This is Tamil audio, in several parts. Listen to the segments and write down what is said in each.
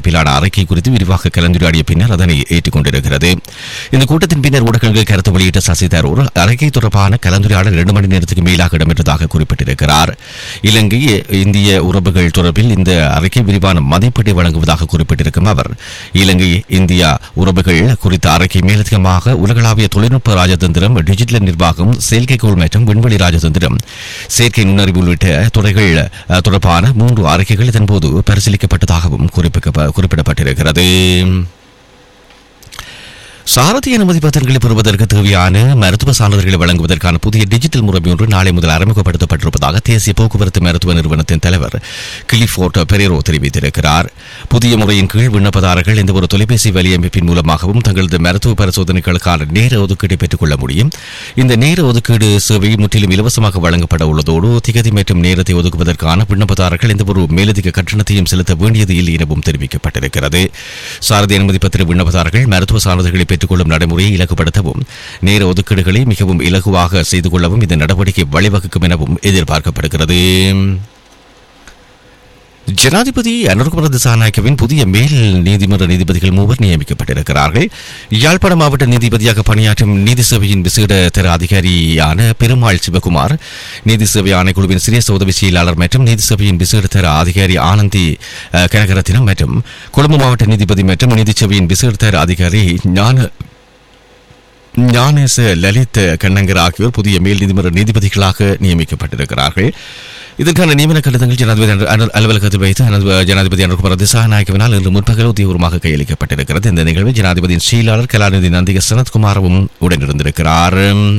தலைப்பிலான அறிக்கை குறித்து விரிவாக கலந்துரையாடிய பின்னர் அதனை ஏற்றுக்கொண்டிருக்கிறது இந்த கூட்டத்தின் பின்னர் ஊடகங்கள் கருத்து வெளியிட்ட சசி தரூர் அறிக்கை தொடர்பான கலந்துரையாடல் இரண்டு மணி நேரத்துக்கு மேலாக இடம்பெற்றதாக குறிப்பிட்டிருக்கிறார் இலங்கை இந்திய உறவுகள் தொடர்பில் இந்த அறிக்கை விரிவான மதிப்பீட்டை வழங்குவதாக குறிப்பிட்டிருக்கும் அவர் இலங்கை இந்தியா உறவுகள் குறித்த அறிக்கை மேலதிகமாக உலகளாவிய தொழில்நுட்ப ராஜதந்திரம் டிஜிட்டல் நிர்வாகம் செயற்கைக்கோள் மற்றும் விண்வெளி ராஜதந்திரம் செயற்கை நுண்ணறிவு உள்ளிட்ட துறைகள் அஹ், தொடர்பான மூன்று அறிக்கைகள் இதன்போது பரிசீலிக்கப்பட்டதாகவும் குறிப்பிக்க- குறிப்பிடப்பட்டிருக்கிறது சாரதி அனுமதி பத்திரங்களை பெறுவதற்கு தேவையான மருத்துவ சான்றிதழ்களை வழங்குவதற்கான புதிய டிஜிட்டல் முறை ஒன்று நாளை முதல் அறிமுகப்படுத்தப்பட்டிருப்பதாக தேசிய போக்குவரத்து மருத்துவ நிறுவனத்தின் தலைவர் கிளிஃபோர்ட் பெரேரோ தெரிவித்திருக்கிறார் புதிய முறையின் கீழ் விண்ணப்பதாரர்கள் இந்த ஒரு தொலைபேசி வலையமைப்பின் மூலமாகவும் தங்களது மருத்துவ பரிசோதனைகளுக்கான நேர ஒதுக்கீட்டை பெற்றுக் கொள்ள முடியும் இந்த நேர ஒதுக்கீடு சேவை முற்றிலும் இலவசமாக வழங்கப்பட உள்ளதோடு திகதி மற்றும் நேரத்தை ஒதுக்குவதற்கான விண்ணப்பதாரர்கள் இந்த ஒரு மேலதிக கட்டணத்தையும் செலுத்த வேண்டியது இல்லை எனவும் தெரிவிக்கப்பட்டிருக்கிறது சாரதி அனுமதி பத்திர விண்ணப்பதாரர்கள் மருத்துவ சான்றிதழ்களை பெற்றுக்கொள்ளும் நடைமுறையை இலகுபடுத்தவும் நேர ஒதுக்கீடுகளை மிகவும் இலகுவாக செய்து கொள்ளவும் இந்த நடவடிக்கை வழிவகுக்கும் எனவும் எதிர்பார்க்கப்படுகிறது ஜனாதிபதி அனுர்குமார திசாநாயக்கவின் புதிய மேல் நீதிமன்ற நீதிபதிகள் மூவர் நியமிக்கப்பட்டிருக்கிறார்கள் யாழ்ப்பாண மாவட்ட நீதிபதியாக பணியாற்றும் நீதி சேவையின் விசேட தர அதிகாரியான பெருமாள் சிவகுமார் நீதி சேவை ஆணைக்குழுவின் சிறிய உதவி செயலாளர் மற்றும் நீதி சேவையின் விசேட தர அதிகாரி ஆனந்தி அஹ், கனகரத்தினம் மற்றும் கொழும்பு மாவட்ட நீதிபதி மற்றும் நீதி சேவையின் விசேட தர அதிகாரி ஞான ஞானேச லலித் கண்ணங்கர் ஆகியோர் புதிய மேல் நீதிமன்ற நீதிபதிகளாக நியமிக்கப்பட்டிருக்கிறார்கள் இதற்கான நியமன கடிதங்கள் ஜனாதிபதி அலுவலக- அலுவ- அலுவலகத்தில் வைத்து அனு- ஜனாதிபதி அனுகுமார் திசாநாயக்கவினால் இன்று முற்பகல் உத்தியோகமாக கையளிக்கப்பட்டிருக்கிறது இந்த நிகழ்வில் ஜனாதிபதியின் செயலாளர் கலாநிதி நந்திக சனத்குமாரவும் உடனிருந்திருக்கிறார்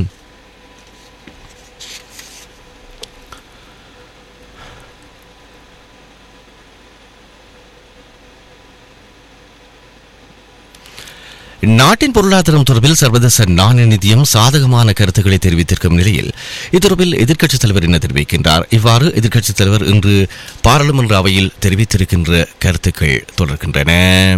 நாட்டின் பொருளாதாரம் தொடர்பில் சர்வதேச நாணய நிதியம் சாதகமான கருத்துக்களை தெரிவித்திருக்கும் நிலையில் இத்தொடர்பில் எதிர்க்கட்சித் தலைவர் என்ன தெரிவிக்கின்றார் இவ்வாறு எதிர்க்கட்சித் தலைவர் இன்று பாராளுமன்ற அவையில் தெரிவித்திருக்கின்ற கருத்துக்கள் தொடர்கின்றன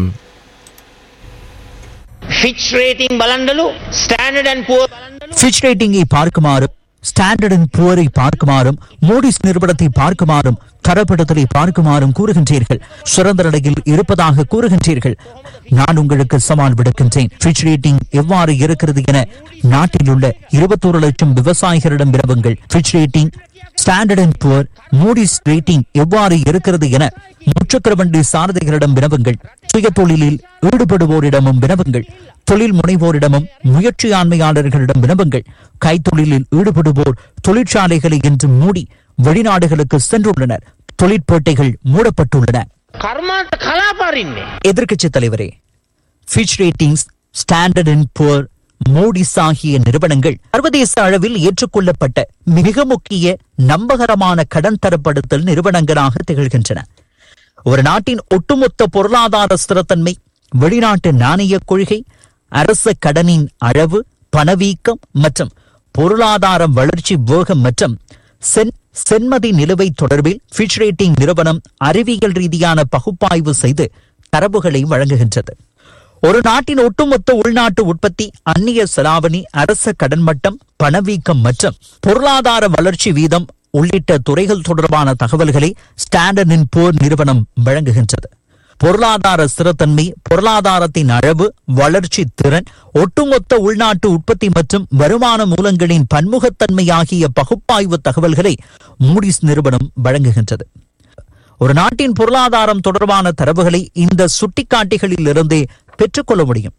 ෆිච් රේටිං බලන්ඩලු ස්ටෑන්ඩඩ් and පුව බලන්ඩලු ஃபிட்ச் ரேட்டிங்கை பார்க்குமாறும் ஸ்டாண்டர்ட் அண்ட் புவரை பார்க்குமாறும் மோடிஸ் நிறுவனத்தை பார்க்குமாறும் தரப்படுத்தலை பார்க்குமாறும் கூறுகின்றீர்கள் சிறந்த நிலையில் இருப்பதாக கூறுகின்றீர்கள் நான் உங்களுக்கு சவால் விடுக்கின்றேன் ஃபிட்ச் ரேட்டிங் எவ்வாறு இருக்கிறது என நாட்டில் உள்ள இருபத்தோரு லட்சம் விவசாயிகளிடம் வினவுங்கள் Fitch rating Standard and Poor's Moody's rating எவ்வாறு இருக்கிறது என முச்சக்கர வண்டி சாரதிகளிடம் வினவுங்கள் சுய தொழிலில் ஈடுபடுவோரிடமும் வினவுங்கள் தொழில் முனைவோரிடமும் முயற்சியாண்மையாளர்களிடம் வினவுங்கள் கைத்தொழிலில் ஈடுபடுவோர் தொழிற்சாலைகளை இன்று மூடி வெளிநாடுகளுக்கு சென்றுள்ளனர் தொழிற்பேட்டைகள் மூடப்பட்டுள்ளன කර්මාන්ත කලාපාරින්නේ. எதிர்க்கட்சி தலைவரே Fitch ratings Standard and Poor's Moody's ஆகிய நிறுவனங்கள் சர்வதேச அளவில் ஏற்றுக்கொள்ளப்பட்ட மிக முக்கிய நம்பகரமான கடன் தரப்படுத்தல் நிறுவனங்களாக திகழ்கின்றன ஒரு நாட்டின் ஒட்டுமொத்த பொருளாதார ஸ்திரத்தன்மை வெளிநாட்டு நாணய கொள்கை அரச கடனின் அளவு பணவீக்கம் மற்றும் பொருளாதார வளர்ச்சி வேகம் மற்றும் சென் சென்மதி நிலுவை தொடர்பில் ஃபிட்ச் ரேட்டிங் நிறுவனம் அறிவியல் ரீதியான பகுப்பாய்வு செய்து தரவுகளை வழங்குகின்றது ஒரு நாட்டின் ஒட்டுமொத்த உள்நாட்டு உற்பத்தி அந்நிய செலாவணி அரச கடன் மட்டம் பணவீக்கம் மற்றும் பொருளாதார வளர்ச்சி வீதம் உள்ளிட்ட துறைகள் தொடர்பான தகவல்களை ஸ்டாண்டர்ட் இன் போர் நிறுவனம் வழங்குகின்றது பொருளாதார ஸ்திரத்தன்மை பொருளாதாரத்தின் அளவு வளர்ச்சி திறன் ஒட்டுமொத்த உள்நாட்டு உற்பத்தி மற்றும் வருமான மூலங்களின் பன்முகத்தன்மை ஆகிய பகுப்பாய்வு தகவல்களை மூடிஸ் நிறுவனம் வழங்குகின்றது ஒரு நாட்டின் பொருளாதாரம் தொடர்பான தரவுகளை இந்த சுட்டிக்காட்டிகளில் இருந்தே பெற்றுக்கொள்ள முடியும்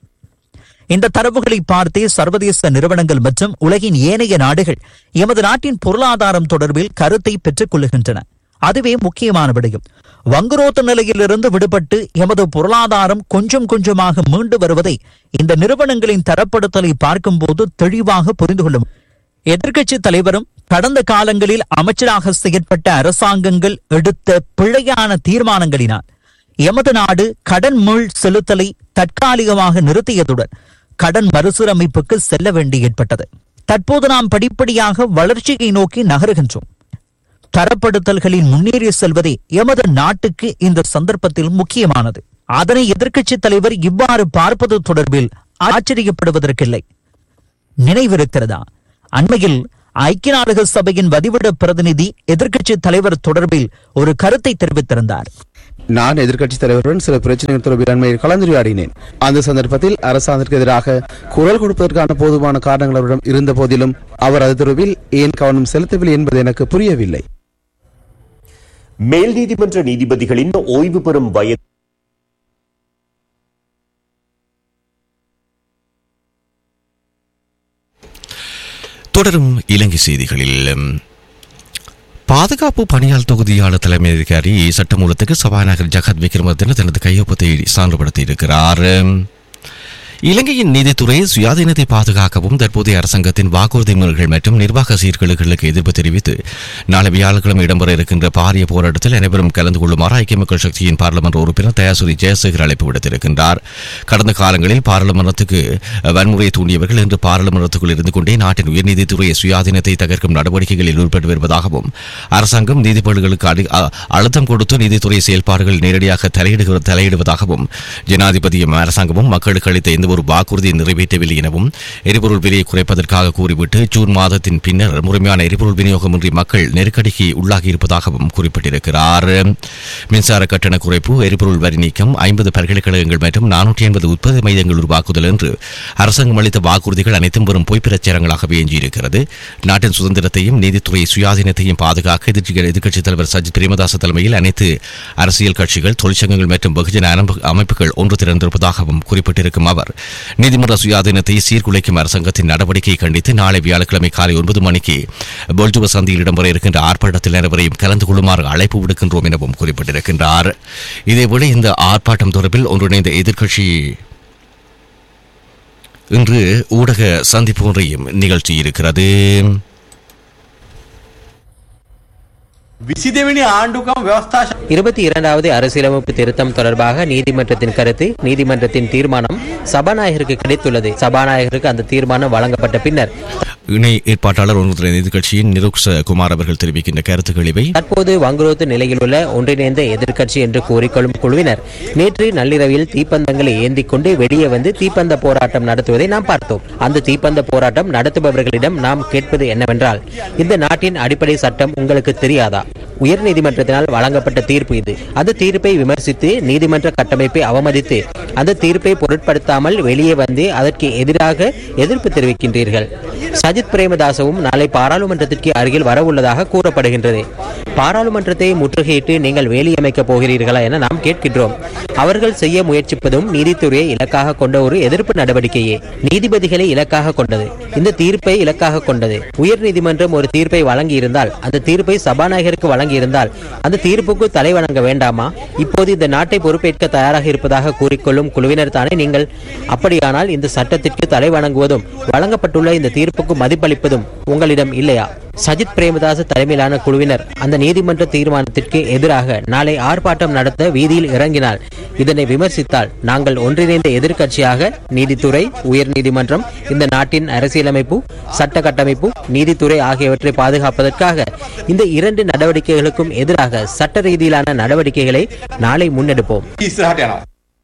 இந்த தரவுகளை பார்த்தே சர்வதேச நிறுவனங்கள் மற்றும் உலகின் ஏனைய நாடுகள் எமது நாட்டின் பொருளாதாரம் தொடர்பில் கருத்தை பெற்றுக் கொள்ளுகின்றன அதுவே முக்கியமான விடயம் வங்குரோத்த நிலையிலிருந்து விடுபட்டு எமது பொருளாதாரம் கொஞ்சம் கொஞ்சமாக மீண்டு வருவதை இந்த நிறுவனங்களின் தரப்படுத்தலை பார்க்கும்போது தெளிவாக புரிந்து கொள்ள முடியும். எதிர்க்கட்சி தலைவரும் கடந்த காலங்களில் அமைச்சராக செயற்பட்ட அரசாங்கங்கள் எடுத்த பிழையான தீர்மானங்களினால் எமது நாடு கடன் மீள் செலுத்தலை தற்காலிகமாக நிறுத்தியதுடன் கடன் மறுசீரமைப்புக்கு செல்ல வேண்டி ஏற்பட்டது தற்போது நாம் படிப்படியாக வளர்ச்சியை நோக்கி நகருகின்றோம் தரப்படுத்தல்களில் முன்னேறி செல்வதே எமது நாட்டுக்கு இந்த சந்தர்ப்பத்தில் முக்கியமானது அதனை எதிர்க்கட்சித் தலைவர் இவ்வாறு பார்ப்பது தொடர்பில் ஆச்சரியப்படுவதற்கில்லை நினைவிருக்கிறதா அண்மையில் ஐக்கிய நாடுகள் சபையின் வதிவிட பிரதிநிதி எதிர்க்கட்சி தலைவர் தொடர்பில் ஒரு கருத்தை தெரிவித்திருந்தார் நான் எதிர்க்கட்சித் தலைவருடன் சில பிரச்சனைகள் தொடர்பில் அண்மையில் கலந்துரையாடினேன் அந்த சந்தர்ப்பத்தில் அரசாங்கத்திற்கு எதிராக குரல் கொடுப்பதற்கான போதுமான காரணங்கள் அவரிடம் இருந்த போதிலும் அவர் அது தொடர்பில் ஏன் கவனம் செலுத்தவில்லை என்பது எனக்கு புரியவில்லை மேல் நீதிமன்ற நீதிபதிகளின் ஓய்வு பெறும் வயது தொடரும் இலங்கை செய்திகளில் ம், பாதுகாப்பு பணியாளர் தொகுதியாளர் தலைமை அதிகாரி சட்டமூலத்துக்கு சபாநாயகர் ஜகத் விக்ரமரத்தின தனது கையொப்பத்தை சான்றுபடுத்தி இருக்கிறார் இலங்கையின் நீதித்துறை சுயாதீனத்தை பாதுகாக்கவும் தற்போதைய அரசாங்கத்தின் வாக்குறுதி மீறல்கள் மற்றும் நிர்வாக சீர்கேடுகளுக்கு எதிர்ப்பு தெரிவித்து நாளை வியாழக்கிழமை இடம்பெற இருக்கின்ற பாரிய போராட்டத்தில் அனைவரும் கலந்து கொள்ளுமாறு ஐக்கிய மக்கள் சக்தியின் பாராளுமன்ற உறுப்பினர் தயாசுரி ஜெயசேகர் அழைப்பு விடுத்திருக்கின்றார் கடந்த காலங்களில் பாராளுமன்றத்துக்கு வன்முறையை தூண்டியவர்கள் இன்று பாராளுமன்றத்துக்குள் இருந்து கொண்டே நாட்டின் உயர்நீதித்துறை சுயாதீனத்தை தகர்க்கும் நடவடிக்கைகளில் ஈடுபட்டு வருவதாகவும் அரசாங்கம் நீதிபதிகளுக்கு அடி- அ- அழுத்தம் கொடுத்து நீதித்துறை செயல்பாடுகள் நேரடியாக தலையிடுகிற தலையிடுவதாகவும் ஜனாதிபதியும் அரசாங்கமும் மக்களுக்கு அளித்த எந்த ஒரு வாக்குறுதியை நிறைவேற்றவில்லை எனவும் எரிபொருள் விலையை குறைப்பதற்காக கூறிவிட்டு ஜூன் மாதத்தின் பின்னர் முழுமையான எரிபொருள் விநியோகமின்றி மக்கள் நெருக்கடிக்கு உள்ளாகி இருப்பதாகவும் குறிப்பிட்டிருக்கிறார் மின்சார கட்டண குறைப்பு எரிபொருள் வரி நீக்கம் ஐம்பது பல்கலைக்கழகங்கள் மற்றும் நானூற்றி ஐம்பது உற்பத்தி மையங்கள் உருவாக்குதல் என்று அரசாங்கம் அளித்த வாக்குறுதிகள் அனைத்தும் வரும் பொய் பிரச்சாரங்களாகவே எஞ்சியிருக்கிறது நாட்டின் சுதந்திரத்தையும் நீதித்துறை சுயாதீனத்தையும் பாதுகாக்க எதிர்க்கட்சி எதிர்க்கட்சித் தலைவர் சஜித் பிரேமதாச தலைமையில் அனைத்து அரசியல் கட்சிகள் தொழிற்சங்கங்கள் மற்றும் வெகுஜன அமைப்பு- அமைப்புகள் ஒன்று திரண்டிருப்பதாகவும் குறிப்பிட்டிருக்கும் அவர் நீதிமன்ற சுயாதீனத்தை சீர்குலைக்கும் அரசாங்கத்தின் நடவடிக்கையை கண்டித்து நாளை வியாழக்கிழமை காலை ஒன்பது மணிக்கு பொல்ஜுவ சந்தியில் இடம்பெற இருக்கின்ற ஆர்ப்பாட்டத்தில் அனைவரையும் கலந்து கொள்ளுமாறு அழைப்பு விடுக்கின்றோம் எனவும் குறிப்பிட்டிருக்கின்றார் இதேபோல இந்த ஆர்ப்பாட்டம் தொடர்பில் ஒன்றிணைந்த எதிர்க்கட்சி இன்று ஊடக சந்திப்பு ஒன்றையும் நிகழ்த்தி இருக்கிறது විසි දෙවැනි ආණ්ඩුකම් ව්‍යවස්ථා இருபத்தி இரண்டாவது அரசியலமைப்பு திருத்தம் தொடர்பாக நீதிமன்றத்தின் கருத்து நீதிமன்றத்தின் தீர்மானம் சபாநாயகருக்கு கிடைத்துள்ளது சபாநாயகருக்கு அந்த தீர்மானம் வழங்கப்பட்ட பின்னர் இணை ஏற்பாட்டாளர் ஒன்றிணைந்த எதிர்க்கட்சியின் நிருக்ஷ குமார் அவர்கள் தெரிவிக்கின்ற கருத்துக்கள் இவை தற்போது வங்குரோத்து நிலையில் உள்ள ஒன்றிணைந்த எதிர்க்கட்சி என்று கூறிக்கொள்ளும் குழுவினர் நேற்று நள்ளிரவில் தீப்பந்தங்களை ஏந்திக் கொண்டு வெளியே வந்து தீப்பந்த போராட்டம் நடத்துவதை நாம் பார்த்தோம் அந்த தீப்பந்த போராட்டம் நடத்துபவர்களிடம் நாம் கேட்பது என்னவென்றால் இந்த நாட்டின் அடிப்படை சட்டம் உங்களுக்கு தெரியாதா உயர்நீதிமன்றத்தினால் வழங்கப்பட்ட தீர்ப்பு இது அந்த தீர்ப்பை விமர்சித்து நீதிமன்ற கட்டமைப்பை அவமதித்து அந்த தீர்ப்பை பொருட்படுத்தாமல் வெளியே வந்து அதற்கு எதிராக எதிர்ப்பு தெரிவிக்கின்றீர்கள் சஜித் பிரேமதாசவும் நாளை பாராளுமன்றத்திற்கு அருகில் வரவுள்ளதாக கூறப்படுகின்றது பாராளுமன்றத்தை முற்றுகையிட்டு நீங்கள் வேலியமைக்கப் போகிறீர்களா என நாம் கேட்கின்றோம் அவர்கள் செய்ய முயற்சிப்பதும் நீதித்துறையை இலக்காக கொண்ட ஒரு எதிர்ப்பு நடவடிக்கையே நீதிபதிகளை இலக்காக கொண்டது இந்த தீர்ப்பை இலக்காக கொண்டது உயர் நீதிமன்றம் ஒரு தீர்ப்பை வழங்கியிருந்தால் அந்த தீர்ப்பை சபாநாயகருக்கு வழங்கியிருந்தால் அந்த தீர்ப்புக்கு தலை வணங்க வேண்டாமா இப்போது இந்த நாட்டை பொறுப்பேற்க தயாராக இருப்பதாக கூறிக்கொள்ளும் குழுவினர் தானே நீங்கள் அப்படியானால் இந்த சட்டத்திற்கு தலை வணங்குவதும் வழங்கப்பட்டுள்ள இந்த தீர்ப்புக்கு மதிப்பளிப்பதும் உங்களிடம் இல்லையா சஜித் பிரேமதாச தலைமையிலான குழுவினர் அந்த நீதிமன்ற தீர்மானத்திற்கு எதிராக நாளை ஆர்ப்பாட்டம் நடத்த வீதியில் இறங்கினால் இதனை விமர்சித்தால் நாங்கள் ஒன்றிணைந்த எதிர்க்கட்சியாக நீதித்துறை உயர் நீதிமன்றம் இந்த நாட்டின் அரசியலமைப்பு சட்ட கட்டமைப்பு நீதித்துறை ஆகியவற்றை பாதுகாப்பதற்காக இந்த இரண்டு நடவடிக்கைகளுக்கும் எதிராக சட்ட ரீதியிலான நடவடிக்கைகளை நாளை முன்னெடுப்போம் ඉස්සරහට යනවා.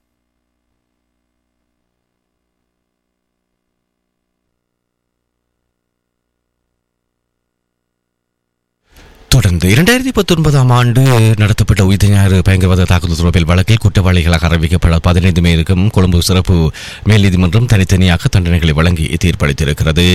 தொடர்ந்து இரண்டாயிரத்தி பத்தொன்பதாம் ஆண்டு நடத்தப்பட்ட உயிர் ஞாயிறு பயங்கரவாத தாக்குதல் தொடர்பில் வழக்கில் குற்றவாளிகளாக அறிவிக்கப்பட்ட பதினைந்து பேருக்கும் கொழும்பு சிறப்பு மேல் நீதிமன்றம் தனித்தனியாக தண்டனைகளை வழங்கி தீர்ப்பளித்திருக்கிறது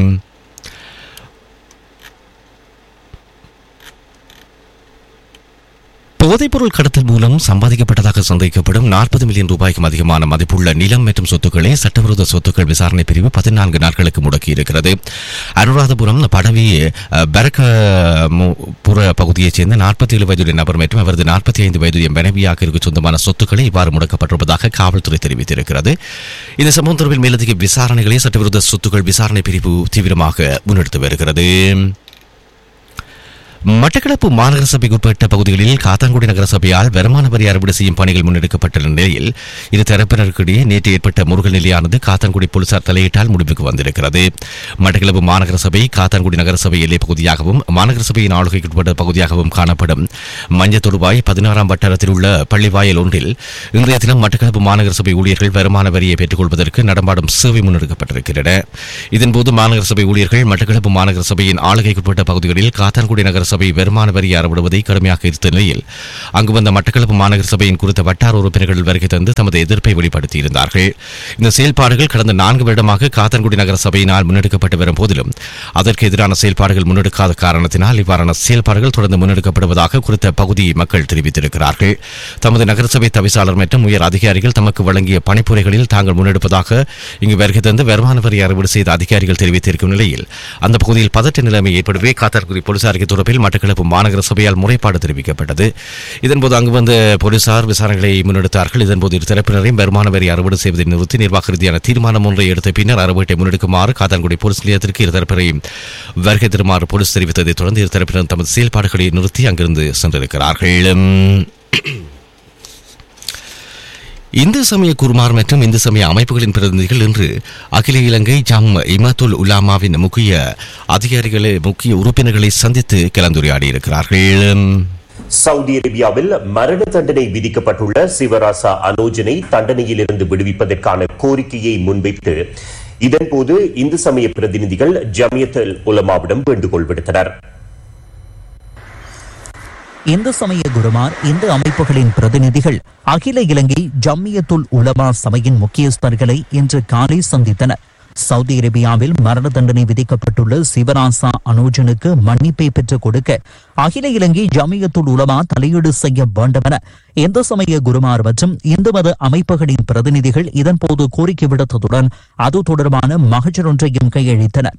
போதைப்பொருள் கடத்தல் மூலம் சம்பாதிக்கப்பட்டதாக சந்தேகிக்கப்படும் நாற்பது மில்லியன் ரூபாய்க்கும் அதிகமான மதிப்புள்ள நிலம் மற்றும் சொத்துக்களை சட்டவிரோத சொத்துக்கள் விசாரணை பிரிவு பதினான்கு நாட்களுக்கு முடக்கியிருக்கிறது அனுராதபுரம் படவி அஹ், பரக்கபுர பகுதியைச் சேர்ந்த நாற்பத்தி ஏழு வயதுடைய நபர் மற்றும் அவரது நாற்பத்தி ஐந்து வயதுடைய மனைவியாக்கிற்கு சொந்தமான சொத்துக்களை இவ்வாறு முடக்கப்பட்டிருப்பதாக காவல்துறை தெரிவித்திருக்கிறது இந்த சம்பவம் தொடர்பில் மேலதிக விசாரணைகளை சட்டவிரோத சொத்துக்கள் விசாரணை பிரிவு தீவிரமாக முன்னெடுத்து வருகிறது மட்டக்களப்பு மாநகர சபைக்கு உட்பட்ட பகுதிகளில் காத்தான்குடி நகர சபையால் வருமான வரி அறுவடை செய்யும் பணிகள் முன்னெடுக்கப்பட்டுள்ள நிலையில் இரு தரப்பினருக்கிடையே நேற்று ஏற்பட்ட முருகல் நிலையானது காத்தான்குடி போலீசார் தலையிட்டால் முடிவுக்கு வந்திருக்கிறது மட்டக்களப்பு மாநகர சபை காத்தான்குடி நகர சபை எல்லை பகுதியாகவும் மாநகர சபையின் ஆளுகைக்கு உட்பட்ட பகுதியாகவும் காணப்படும் மஞ்சள் தொடுவாய் பதினாறாம் வட்டாரத்தில் உள்ள பள்ளிவாயல் ஒன்றில் இன்றைய தினம் மட்டக்களப்பு மாநகர சபை ஊழியர்கள் வருமான வரியை பெற்றுக் கொள்வதற்கு நடமாடும் சேவை முன்னெடுக்கப்பட்டிருக்கின்றன இதன்போது மாநகர சபை ஊழியர்கள் மட்டக்களப்பு மாநகர சபையின் ஆளுகைக்குட்பட்ட பகுதிகளில் காத்தான்குடி நகர சபை வருமான வரி அறவிடுவதை கடுமையாக எதிர்த்த நிலையில் அங்கு வந்த மட்டக்களப்பு மாநகர சபையின் குறித்த வட்டார உறுப்பினர்கள் வருகை தந்து தமது எதிர்ப்பை வெளிப்படுத்தியிருந்தார்கள் இந்த செயல்பாடுகள் கடந்த நான்கு வருடமாக காத்தான்குடி நகர சபையினால் முன்னெடுக்கப்பட்டு வரும் போதிலும் அதற்கு எதிரான செயல்பாடுகள் முன்னெடுக்காத காரணத்தினால் இவ்வாறான செயல்பாடுகள் தொடர்ந்து முன்னெடுக்கப்படுவதாக குறித்த பகுதி மக்கள் தெரிவித்திருக்கிறார்கள் தமது நகரசபை தவிசாளர் மற்றும் உயர் அதிகாரிகள் தமக்கு வழங்கிய பணிப்புரைகளில் தாங்கள் முன்னெடுப்பதாக இங்கு வருகை தந்து வருமான வரி அறுவடை செய்த அதிகாரிகள் தெரிவித்திருக்கும் நிலையில் அந்த பகுதியில் பதட்ட நிலைமை ஏற்படவே காத்தான்குடி போலீசாருக்கு தொடர்பில் மட்டக்களப்பு மாநகர சபையால் முறைப்பாடு தெரிவிக்கப்பட்டது இதன்போது அங்கு வந்த போலீசார் விசாரணைகளை முன்னெடுத்தார்கள் இதன்போது இரு தரப்பினரையும் வருமான வரி அறுவடை செய்வதை நிறுத்தி நிர்வாக ரீதியான தீர்மானம் ஒன்றை எடுத்த பின்னர் அறுவட்டை முன்னெடுக்குமாறு காத்தான்குடி போலீஸ் நிலையத்திற்கு இரு தரப்பினரையும் வருகை தருமாறு போலீஸ் தெரிவித்ததைத் தொடர்ந்து இரு தரப்பினர் தமது செயல்பாடுகளை நிறுத்தி அங்கிருந்து சென்றிருக்கிறார்கள் இந்து சமய குருமார் மற்றும் இந்து சமய அமைப்புகளின் பிரதிநிதிகள் இன்று அகில இலங்கை ஜம் இமாத்துல் உலாமாவின் முக்கிய அதிகாரிகளை முக்கிய உறுப்பினர்களை சந்தித்து கலந்துரையாடி இருக்கிறார்கள் சவுதி அரேபியாவில் மரண தண்டனை விதிக்கப்பட்டுள்ள சிவராசா அனோஜனை தண்டனையிலிருந்து விடுவிப்பதற்கான கோரிக்கையை முன்வைத்து இதன்போது இந்து சமய பிரதிநிதிகள் ஜமியத் உலமாவிடம் வேண்டுகோள் விடுத்தனர் இந்து சமய குருமார் இந்து அமைப்புகளின் பிரதிநிதிகள் அகில இலங்கை ஜம்மியத்துல் உலமா சபையின் முக்கியஸ்தர்களை இன்று காலை சந்தித்தனர் சவுதி அரேபியாவில் மரண தண்டனை விதிக்கப்பட்டுள்ள சிவராசா அனோஜனுக்கு மன்னிப்பை பெற்றுக் கொடுக்க அகில இலங்கை ஜமியத்துல் உலமா தலையீடு செய்ய வேண்டும் என இந்து சமய குருமார் மற்றும் இந்து மத அமைப்புகளின் பிரதிநிதிகள் இதன்போது கோரிக்கை விடுத்ததுடன் அது தொடர்பான மகஜர் ஒன்றையும் கையளித்தனர்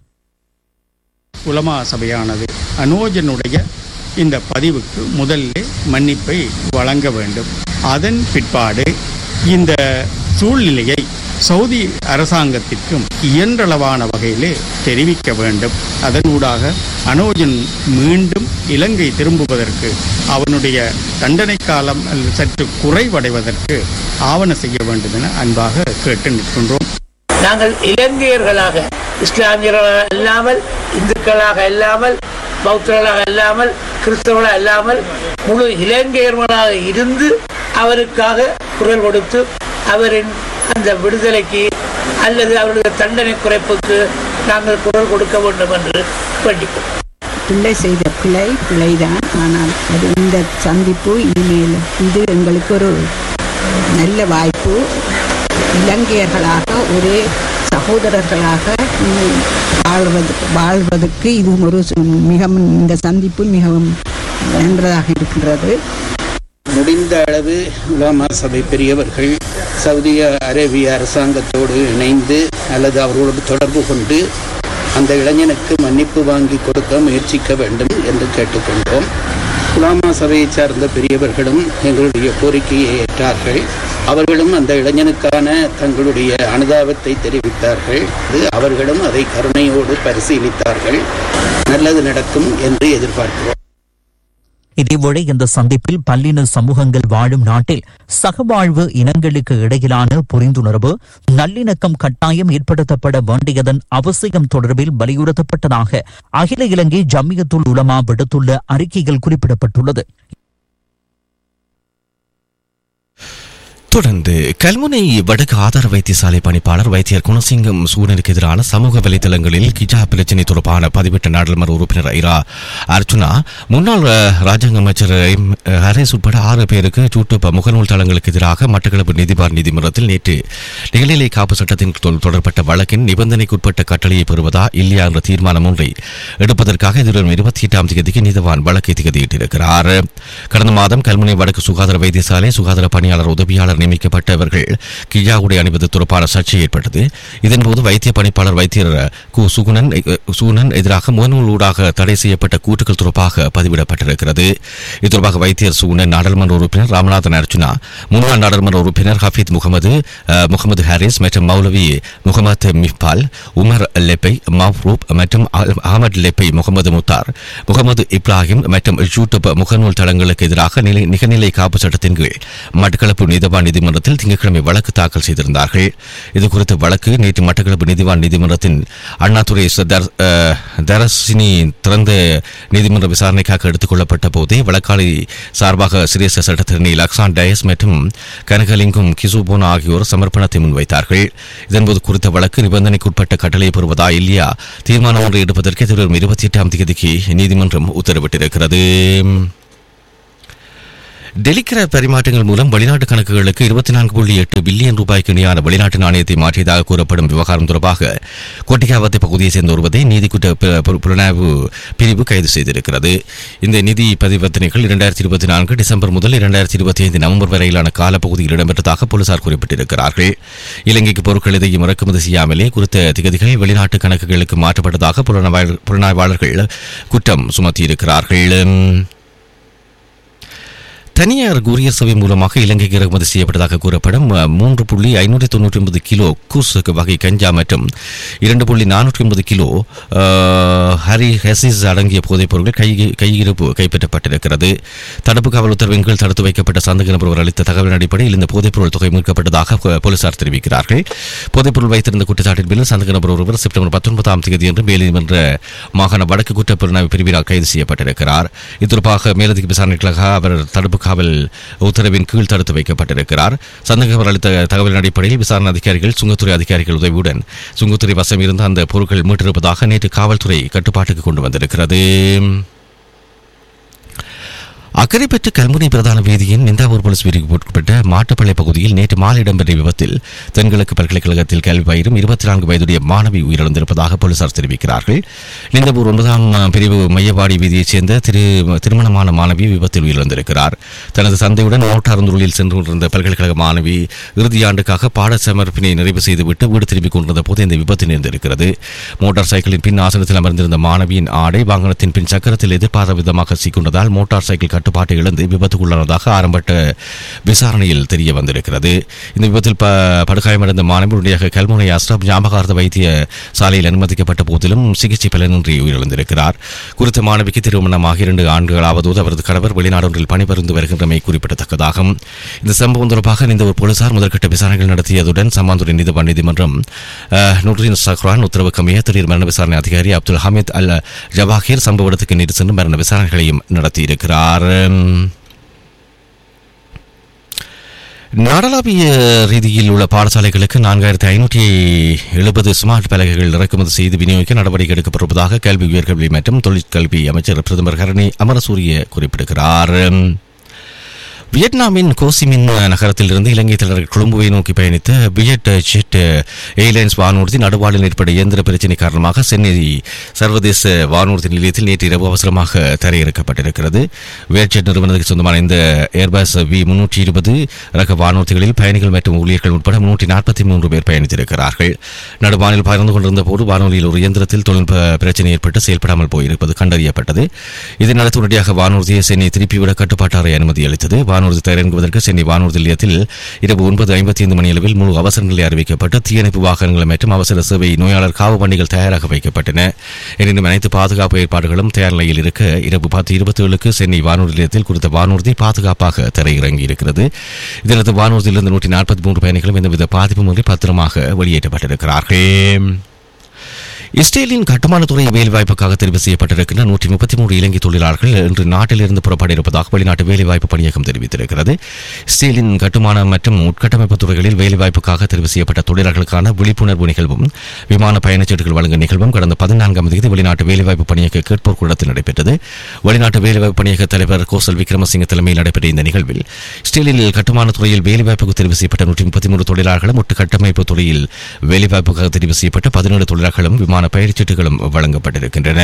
உலமா சபையானது அனோஜனுடைய இந்த பதிவுக்கு முதல்ல மன்னிப்பை வழங்க வேண்டும் அதன் பிற்பாடு இந்த சூழ்நிலையை சவுதி அரசாங்கத்திற்கும் இயன்றளவான வகையிலே தெரிவிக்க வேண்டும் அதனூடாக அனோஜன் மீண்டும் இலங்கை திரும்புவதற்கு அவனுடைய தண்டனை காலம் சற்று குறைவடைவதற்கு ஆவண செய்ய வேண்டும் என அன்பாக கேட்டு நிற்கின்றோம் நாங்கள் இலங்கையர்களாக இஸ்லாமியர்களாக இல்லாமல் இந்துக்களாக இல்லாமல் பௌத்தர்களாக இல்லாமல் கிறிஸ்தவர்களாக இல்லாமல் முழு இலங்கையர்களாக இருந்து அவருக்காக குரல் கொடுத்து அவரின் அந்த விடுதலைக்கு அல்லது அவருடைய தண்டனை குறைப்புக்கு நாங்கள் குரல் கொடுக்க வேண்டும் என்று வேண்டிப்போம் பிள்ளை செய்த பிழை பிழைதான் ஆனால் அது இந்த சந்திப்பு இனிமேல் இது எங்களுக்கு ஒரு நல்ல வாய்ப்பு இலங்கையர்களாக ஒரே சகோதரர்களாக ம், வாழ்வது வாழ்வதற்கு இது ஒரு சு- மிகவும் இந்த சந்திப்பு மிகவும் நன்றதாக இருக்கின்றது முடிந்த அளவு உலாமா சபை பெரியவர்கள் சவுதி அரேபிய அரசாங்கத்தோடு இணைந்து அல்லது அவர்களோடு தொடர்பு கொண்டு அந்த இளைஞனுக்கு மன்னிப்பு வாங்கி கொடுக்க முயற்சிக்க வேண்டும் என்று கேட்டுக்கொண்டோம் உலாமா சபையை சார்ந்த பெரியவர்களும் எங்களுடைய கோரிக்கையை ஏற்றார்கள் அவர்களும் அந்த இளைஞனுக்கான தங்களுடைய அனுதாபத்தை தெரிவித்தார்கள் இது அவர்களும் அதை கருணையோடு பரிசீலித்தார்கள் நல்லது நடக்கும் என்று எதிர்பார்க்கிறோம் இதேவேளை இந்த சந்திப்பில் பல்லின சமூகங்கள் வாழும் நாட்டில் சகவாழ்வு இனங்களுக்கு இடையிலான புரிந்துணர்வு நல்லிணக்கம் கட்டாயம் ஏற்படுத்தப்பட வேண்டியதன் அவசியம் தொடர்பில் வலியுறுத்தப்பட்டதாக அகில இலங்கை ஜம்மியத்துல் உலமா விடுத்துள்ள அறிக்கையில் குறிப்பிடப்பட்டுள்ளது தொடர்ந்து கல்முனை வடக்கு ஆதார வைத்தியசாலை பணிப்பாளர் வைத்தியர் குணசிங்கம் சூழலுக்கு எதிரான சமூக வலைதளங்களில் கிஜா பிரச்சினை தொடர்பான பதிவிட்ட நாடாளுமன்ற உறுப்பினர் ஐரா அர்ச்சுனா முன்னாள் அஹ், ராஜாங்க அமைச்சர் எம். ஹரேஸ் உட்பட ஆறு பேருக்கு யூடியூப் முகநூல் தளங்களுக்கு எதிராக மட்டக்களப்பு நீதிபார் நீதிமன்றத்தில் நேற்று நிகழ்நிலை காப்பு சட்டத்தின் தொ- தொடர்பட்ட வழக்கின் நிபந்தனைக்குட்பட்ட கட்டளையை பெறுவதா இல்லையா என்ற தீர்மானம் ஒன்றை எடுப்பதற்காக எதிர்வரும் இருபத்தி எட்டாம் தேதிக்கு நீதவான் வழக்கை திகதியிட்டிருக்கிறார் கடந்த மாதம் கல்முனை வடக்கு சுகாதார வைத்தியசாலை சுகாதார பணியாளர் உதவியாளர் நியமிக்கப்பட்டவர்கள் கிஜா உடை அணிவது தொடர்பான சர்ச்சை ஏற்பட்டது இதன்போது வைத்திய பணிப்பாளர் வைத்தியர் கு சுகுணன் சுகுணன் எதிராக முகநூல் ஊடாக தடை செய்யப்பட்ட கூற்றுக்கள் தொடர்பாக பதிவிடப்பட்டிருக்கிறது இது தொடர்பாக வைத்தியர் சுகுணன் நாடாளுமன்ற உறுப்பினர் ராமநாதன் அர்ச்சுனா முன்னாள் நாடாளுமன்ற உறுப்பினர் ஹபீத் முகமது அஹ், முகமது ஹாரிஸ் மற்றும் மௌலவி முகமது மிஃபால் உமர் லெப்பை மஃரூப் மற்றும் அஹ்- அகமது லெப்பை முகமது முத்தார் முகமது இப்ராஹிம் மற்றும் யூடியூப் முகநூல் தளங்களுக்கு எதிராக நிலை- நிகழ்நிலை காப்பு சட்டத்தின் கீழ் மட்டக்களப்பு நீதவான் நீதிமன்றத்தில் திங்கட்கிழமை வழக்கு தாக்கல் செய்திருந்தார்கள் இது குறித்த வழக்கு நேற்று மட்டக்களப்பு நீதிவான் நீதிமன்றத்தின் அண்ணாதுரை ச- தர்- அஹ், தரசினி திறந்த நீதிமன்ற விசாரணைக்காக எடுத்துக் கொள்ளப்பட்ட போதே வழக்காளி சார்பாக சிரேச சட்டத்திரணி லக்ஸான் டயஸ் மற்றும் கனகலிங்கும் கிசுபோனா ஆகியோர் சமர்ப்பணத்தை முன்வைத்தார்கள் இதன்போது குறித்த வழக்கு நிபந்தனைக்குட்பட்ட கட்டளை பெறுவதா இல்லையா தீர்மானம் ஒன்று எடுப்பதற்கு எதிர்வரும் இருபத்தி எட்டாம் தேதிக்கு நீதிமன்றம் உத்தரவிட்டிருக்கிறது டெலிக்கிற பரிமாற்றங்கள் மூலம் வெளிநாட்டு கணக்குகளுக்கு இருபத்தி நான்கு புள்ளி எட்டு பில்லியன் ரூபாய்க்கு இணையான வெளிநாட்டு நாணயத்தை மாற்றியதாக கூறப்படும் விவகாரம் தொடர்பாக கொட்டிகாவத்தை பகுதியைச் சேர்ந்த ஒருவரை நீதி குற்ற பு- பு- புலனாய்வு பிரிவு கைது செய்திருக்கிறது இந்த நிதி பரிவர்த்தனைகள் இரண்டாயிரத்தி இருபத்தி நான்கு டிசம்பர் முதல் இரண்டாயிரத்தி இருபத்தி ஐந்து நவம்பர் வரையிலான காலப்பகுதியில் இடம்பெற்றதாக போலீசார் குறிப்பிட்டிருக்கிறார்கள் இலங்கைக்கு பொருட்கள் எதையும் இறக்குமதி செய்யாமலே குறித்த திகதிகள் வெளிநாட்டு கணக்குகளுக்கு மாற்றப்பட்டதாக புலனாய்வாளர்- புலனாய்வாளர்கள் குற்றம் சுமத்தியிருக்கிறார்கள் தனியார் கூரியர் சேவை மூலமாக இலங்கைக்கு இறக்குமதி செய்யப்பட்டதாக கூறப்படும் அஹ், மூன்று புள்ளி ஐநூற்றி தொண்ணூற்றி ஒன்பது கிலோ குஸ் வகை கஞ்சா மற்றும் இரண்டு புள்ளி நானூற்றி ஒன்பது கிலோ அஹ், ஹரி ஹெசிஸ் அடங்கிய போதைப் பொருட்கள் கை கையிருப்பு கைப்பற்றப்பட்டிருக்கிறது தடுப்பு காவல் உத்தரவின் கீழ் தடுத்து வைக்கப்பட்ட சந்தேக நபர் ஒருவர் அளித்த தகவலின் அடிப்படையில் இந்த போதைப் பொருள் தொகை மீட்கப்பட்டதாக போ- போலீசார் தெரிவிக்கிறார்கள் போதைப் பொருள் வைத்திருந்த குற்றச்சாட்டின் பேரில் சந்தேக நபர் ஒருவர் செப்டம்பர் பத்தொன்பதாம் தேதி என்று மேல்நீதிமன்ற மாகாண வடக்கு குற்ற புலனாய்வு பிரிவினால் கைது செய்யப்பட்டிருக்கிறார் இது தொடர்பாக மேலதிக விசாரணைகளுக்காக அவர் தடுப்பு காவல் உத்தரவின் கீழ் தடுத்து வைக்கப்பட்டிருக்கிறார் சந்தேகவர் அளித்த தகவலின் அடிப்படையில் விசாரணை அதிகாரிகள் சுங்கத்துறை அதிகாரிகள் உதவியுடன் சுங்கத்துறை வசம் இருந்த அந்த பொருட்கள் மீட்டிருப்பதாக நேற்று காவல்துறை கட்டுப்பாட்டுக்கு கொண்டு வந்திருக்கிறது அக்கரைப்பற்று கல்முனை பிரதான வீதியின் நிந்தாவூர் போலீஸ் பிரிவுக்கு உட்பட்ட மாட்டுப்பள்ளை பகுதியில் நேற்று மாலை இடம்பெற்ற விபத்தில் தென்கிழக்கு பல்கலைக்கழகத்தில் கல்வி பயிரும் இருபத்தி நான்கு வயதுடைய மாணவி உயிரிழந்திருப்பதாக போலீசார் தெரிவிக்கிறார்கள் நிந்தபூர் ஒன்பதாம் பிரிவு மையவாடி வீதியைச் சேர்ந்த திரு திருமணமான மாணவி விபத்தில் உயிரிழந்திருக்கிறார் தனது தந்தையுடன் மோட்டார் சென்று கொண்டிருந்த பல்கலைக்கழக மாணவி இறுதியாண்டுக்காக பாட சமர்ப்பினை நிறைவு செய்துவிட்டு வீடு திரும்பிக் கொண்டிருந்த போது இந்த விபத்து நேர்ந்திருக்கிறது மோட்டார் சைக்கிளின் பின் ஆசனத்தில் அமர்ந்திருந்த மாணவியின் ஆடை வாகனத்தின் பின் சக்கரத்தில் எதிர்பாராத விதமாக சிக்கொண்டதால் மோட்டார் சைக்கிள் கட்டுப்பாட்டை இழந்து விபத்துக்குள்ளானதாக ஆரம்பட்ட விசாரணையில் தெரிய வந்திருக்கிறது இந்த விபத்தில் ப படுகாயமடைந்த மாணவி உடனடியாக கல்முனை அஸ்ராப் ஞாபகார்த்த வைத்திய சாலையில் அனுமதிக்கப்பட்ட போதிலும் சிகிச்சை பலனின்றி உயிரிழந்திருக்கிறார் குறித்த மாணவிக்கு திருமணமாக இரண்டு ஆண்டுகளாவதோடு அவரது கணவர் வெளிநாடொன்றில் பணிபுரிந்து வருகின்றமை குறிப்பிடத்தக்கதாகும் இந்த சம்பவம் தொடர்பாக இந்த ஒரு போலீசார் முதற்கட்ட விசாரணைகள் நடத்தியதுடன் சம்மாந்துறை நீதிவான் நீதிமன்றம் அஹ், நுர்ரின் சக்ரான் உத்தரவுக்கமைய திடீர் மரண விசாரணை அதிகாரி அப்துல் ஹமீத் அல் ஜவாஹிர் சம்பவ இடத்துக்கு நேற்று சென்று மரண விசாரணைகளையும் நடத்தியிருக்கிறார் நாடளாவிய ரீதியில் உள்ள பாடசாலைகளுக்கு நான்காயிரத்தி ஐநூற்றி எழுபது ஸ்மார்ட் பலகைகள் இறக்குமதி செய்து விநியோகிக்க நடவடிக்கை எடுக்கப்பட்டிருப்பதாக கல்வி உயர்கல்வி மற்றும் தொழிற்கல்வி அமைச்சர் பிரதமர் ஹரணி அமரசூரிய குறிப்பிடுகிறார் வியட்நாமின் கோசிமின் நகரத்திலிருந்து இலங்கை தலைநகர் கொழும்புவை நோக்கி பயணித்த வியட் ஜெட் ஏர்லைன்ஸ் வானூர்தி நடுவாளில் ஏற்பட்ட இயந்திர பிரச்சினை காரணமாக சென்னை சர்வதேச வானூர்தி நிலையத்தில் நேற்று இரவு அவசரமாக தரையிறக்கப்பட்டிருக்கிறது வியட் ஜெட் நிறுவனத்துக்கு சொந்தமான இந்த ஏர்பஸ் வி முன்னூற்றி இருபது ரக வானூர்திகளில் பயணிகள் மற்றும் ஊழியர்கள் உட்பட முன்னூற்றி நாற்பத்தி மூன்று பேர் பயணித்திருக்கிறார்கள் நடுவானில் பறந்து கொண்டிருந்த போது வானொலியில் ஒரு இயந்திரத்தில் தொழில்நுட்ப பிரச்சனை ஏற்பட்டு செயல்படாமல் போயிருப்பது கண்டறியப்பட்டது இதனையடுத்து உடனடியாக வானூர்தியை சென்னை திருப்பிவிட கட்டுப்பாட்டாரை அனுமதி அளித்தது வானூர்தி தயாரிக்குவதற்கு சென்னை வானூர்தி நிலையத்தில் இரவு ஒன்பது ஐம்பத்தி ஐந்து மணி அளவில் முழு அவசர நிலை அறிவிக்கப்பட்டு தீயணைப்பு வாகனங்கள் மற்றும் அவசர சேவை நோயாளர் காவு வண்டிகள் தயாராக வைக்கப்பட்டன எனினும் அனைத்து பாதுகாப்பு ஏற்பாடுகளும் தயார் நிலையில் இருக்க இரவு பத்து இருபத்தி ஏழுக்கு சென்னை வானூர்தி நிலையத்தில் குறித்த வானூர்தி பாதுகாப்பாக தரையிறங்கி இருக்கிறது இதனது வானூர்தியிலிருந்து நூற்றி நாற்பத்தி மூன்று பயணிகளும் எந்தவித பாதிப்புமின்றி பத்திரமாக வெளியேற்றப்பட்டிருக்கிறார்கள் இஸ்ரேலின் கட்டுமான துறை வேலைவாய்ப்புக்காக தெரிவு செய்யப்பட்டிருக்கின்ற நூற்றி முப்பத்தி மூன்று இலங்கை தொழிலாளர்கள் இன்று நாட்டிலிருந்து புறப்பட இருப்பதாக வெளிநாட்டு வேலைவாய்ப்பு பணியகம் தெரிவித்திருக்கிறது இஸ்ரேலின் கட்டுமான மற்றும் உட்கட்டமைப்பு துறைகளில் வேலைவாய்ப்புக்காக தெரிவு செய்யப்பட்ட தொழிலாளர்களுக்கான விழிப்புணர்வு நிகழ்வும் விமான பயணச்சீட்டுகள் வழங்கும் நிகழ்வும் கடந்த பதினான்காம் தேதி வெளிநாட்டு வேலைவாய்ப்பு பணியக கேட்போர் கூடத்தில் நடைபெற்றது வெளிநாட்டு வேலைவாய்ப்பு பணியக தலைவர் கோசல் விக்ரமசிங்க தலைமையில் நடைபெற்ற இந்த நிகழ்வில் இஸ்ரேலில் கட்டுமான துறையில் வேலைவாய்ப்புக்கு தெரிவு செய்யப்பட்ட நூற்றி முப்பத்தி மூன்று தொழிலாளர்களும் உட்கட்டமைப்பு துறையில் வேலைவாய்ப்புக்காக தெரிவு செய்யப்பட்ட பதினேழு தொழிலாளர்களும் விமான பயிற்சிட்டுகளும் வழங்கப்பட்டிருக்கின்றன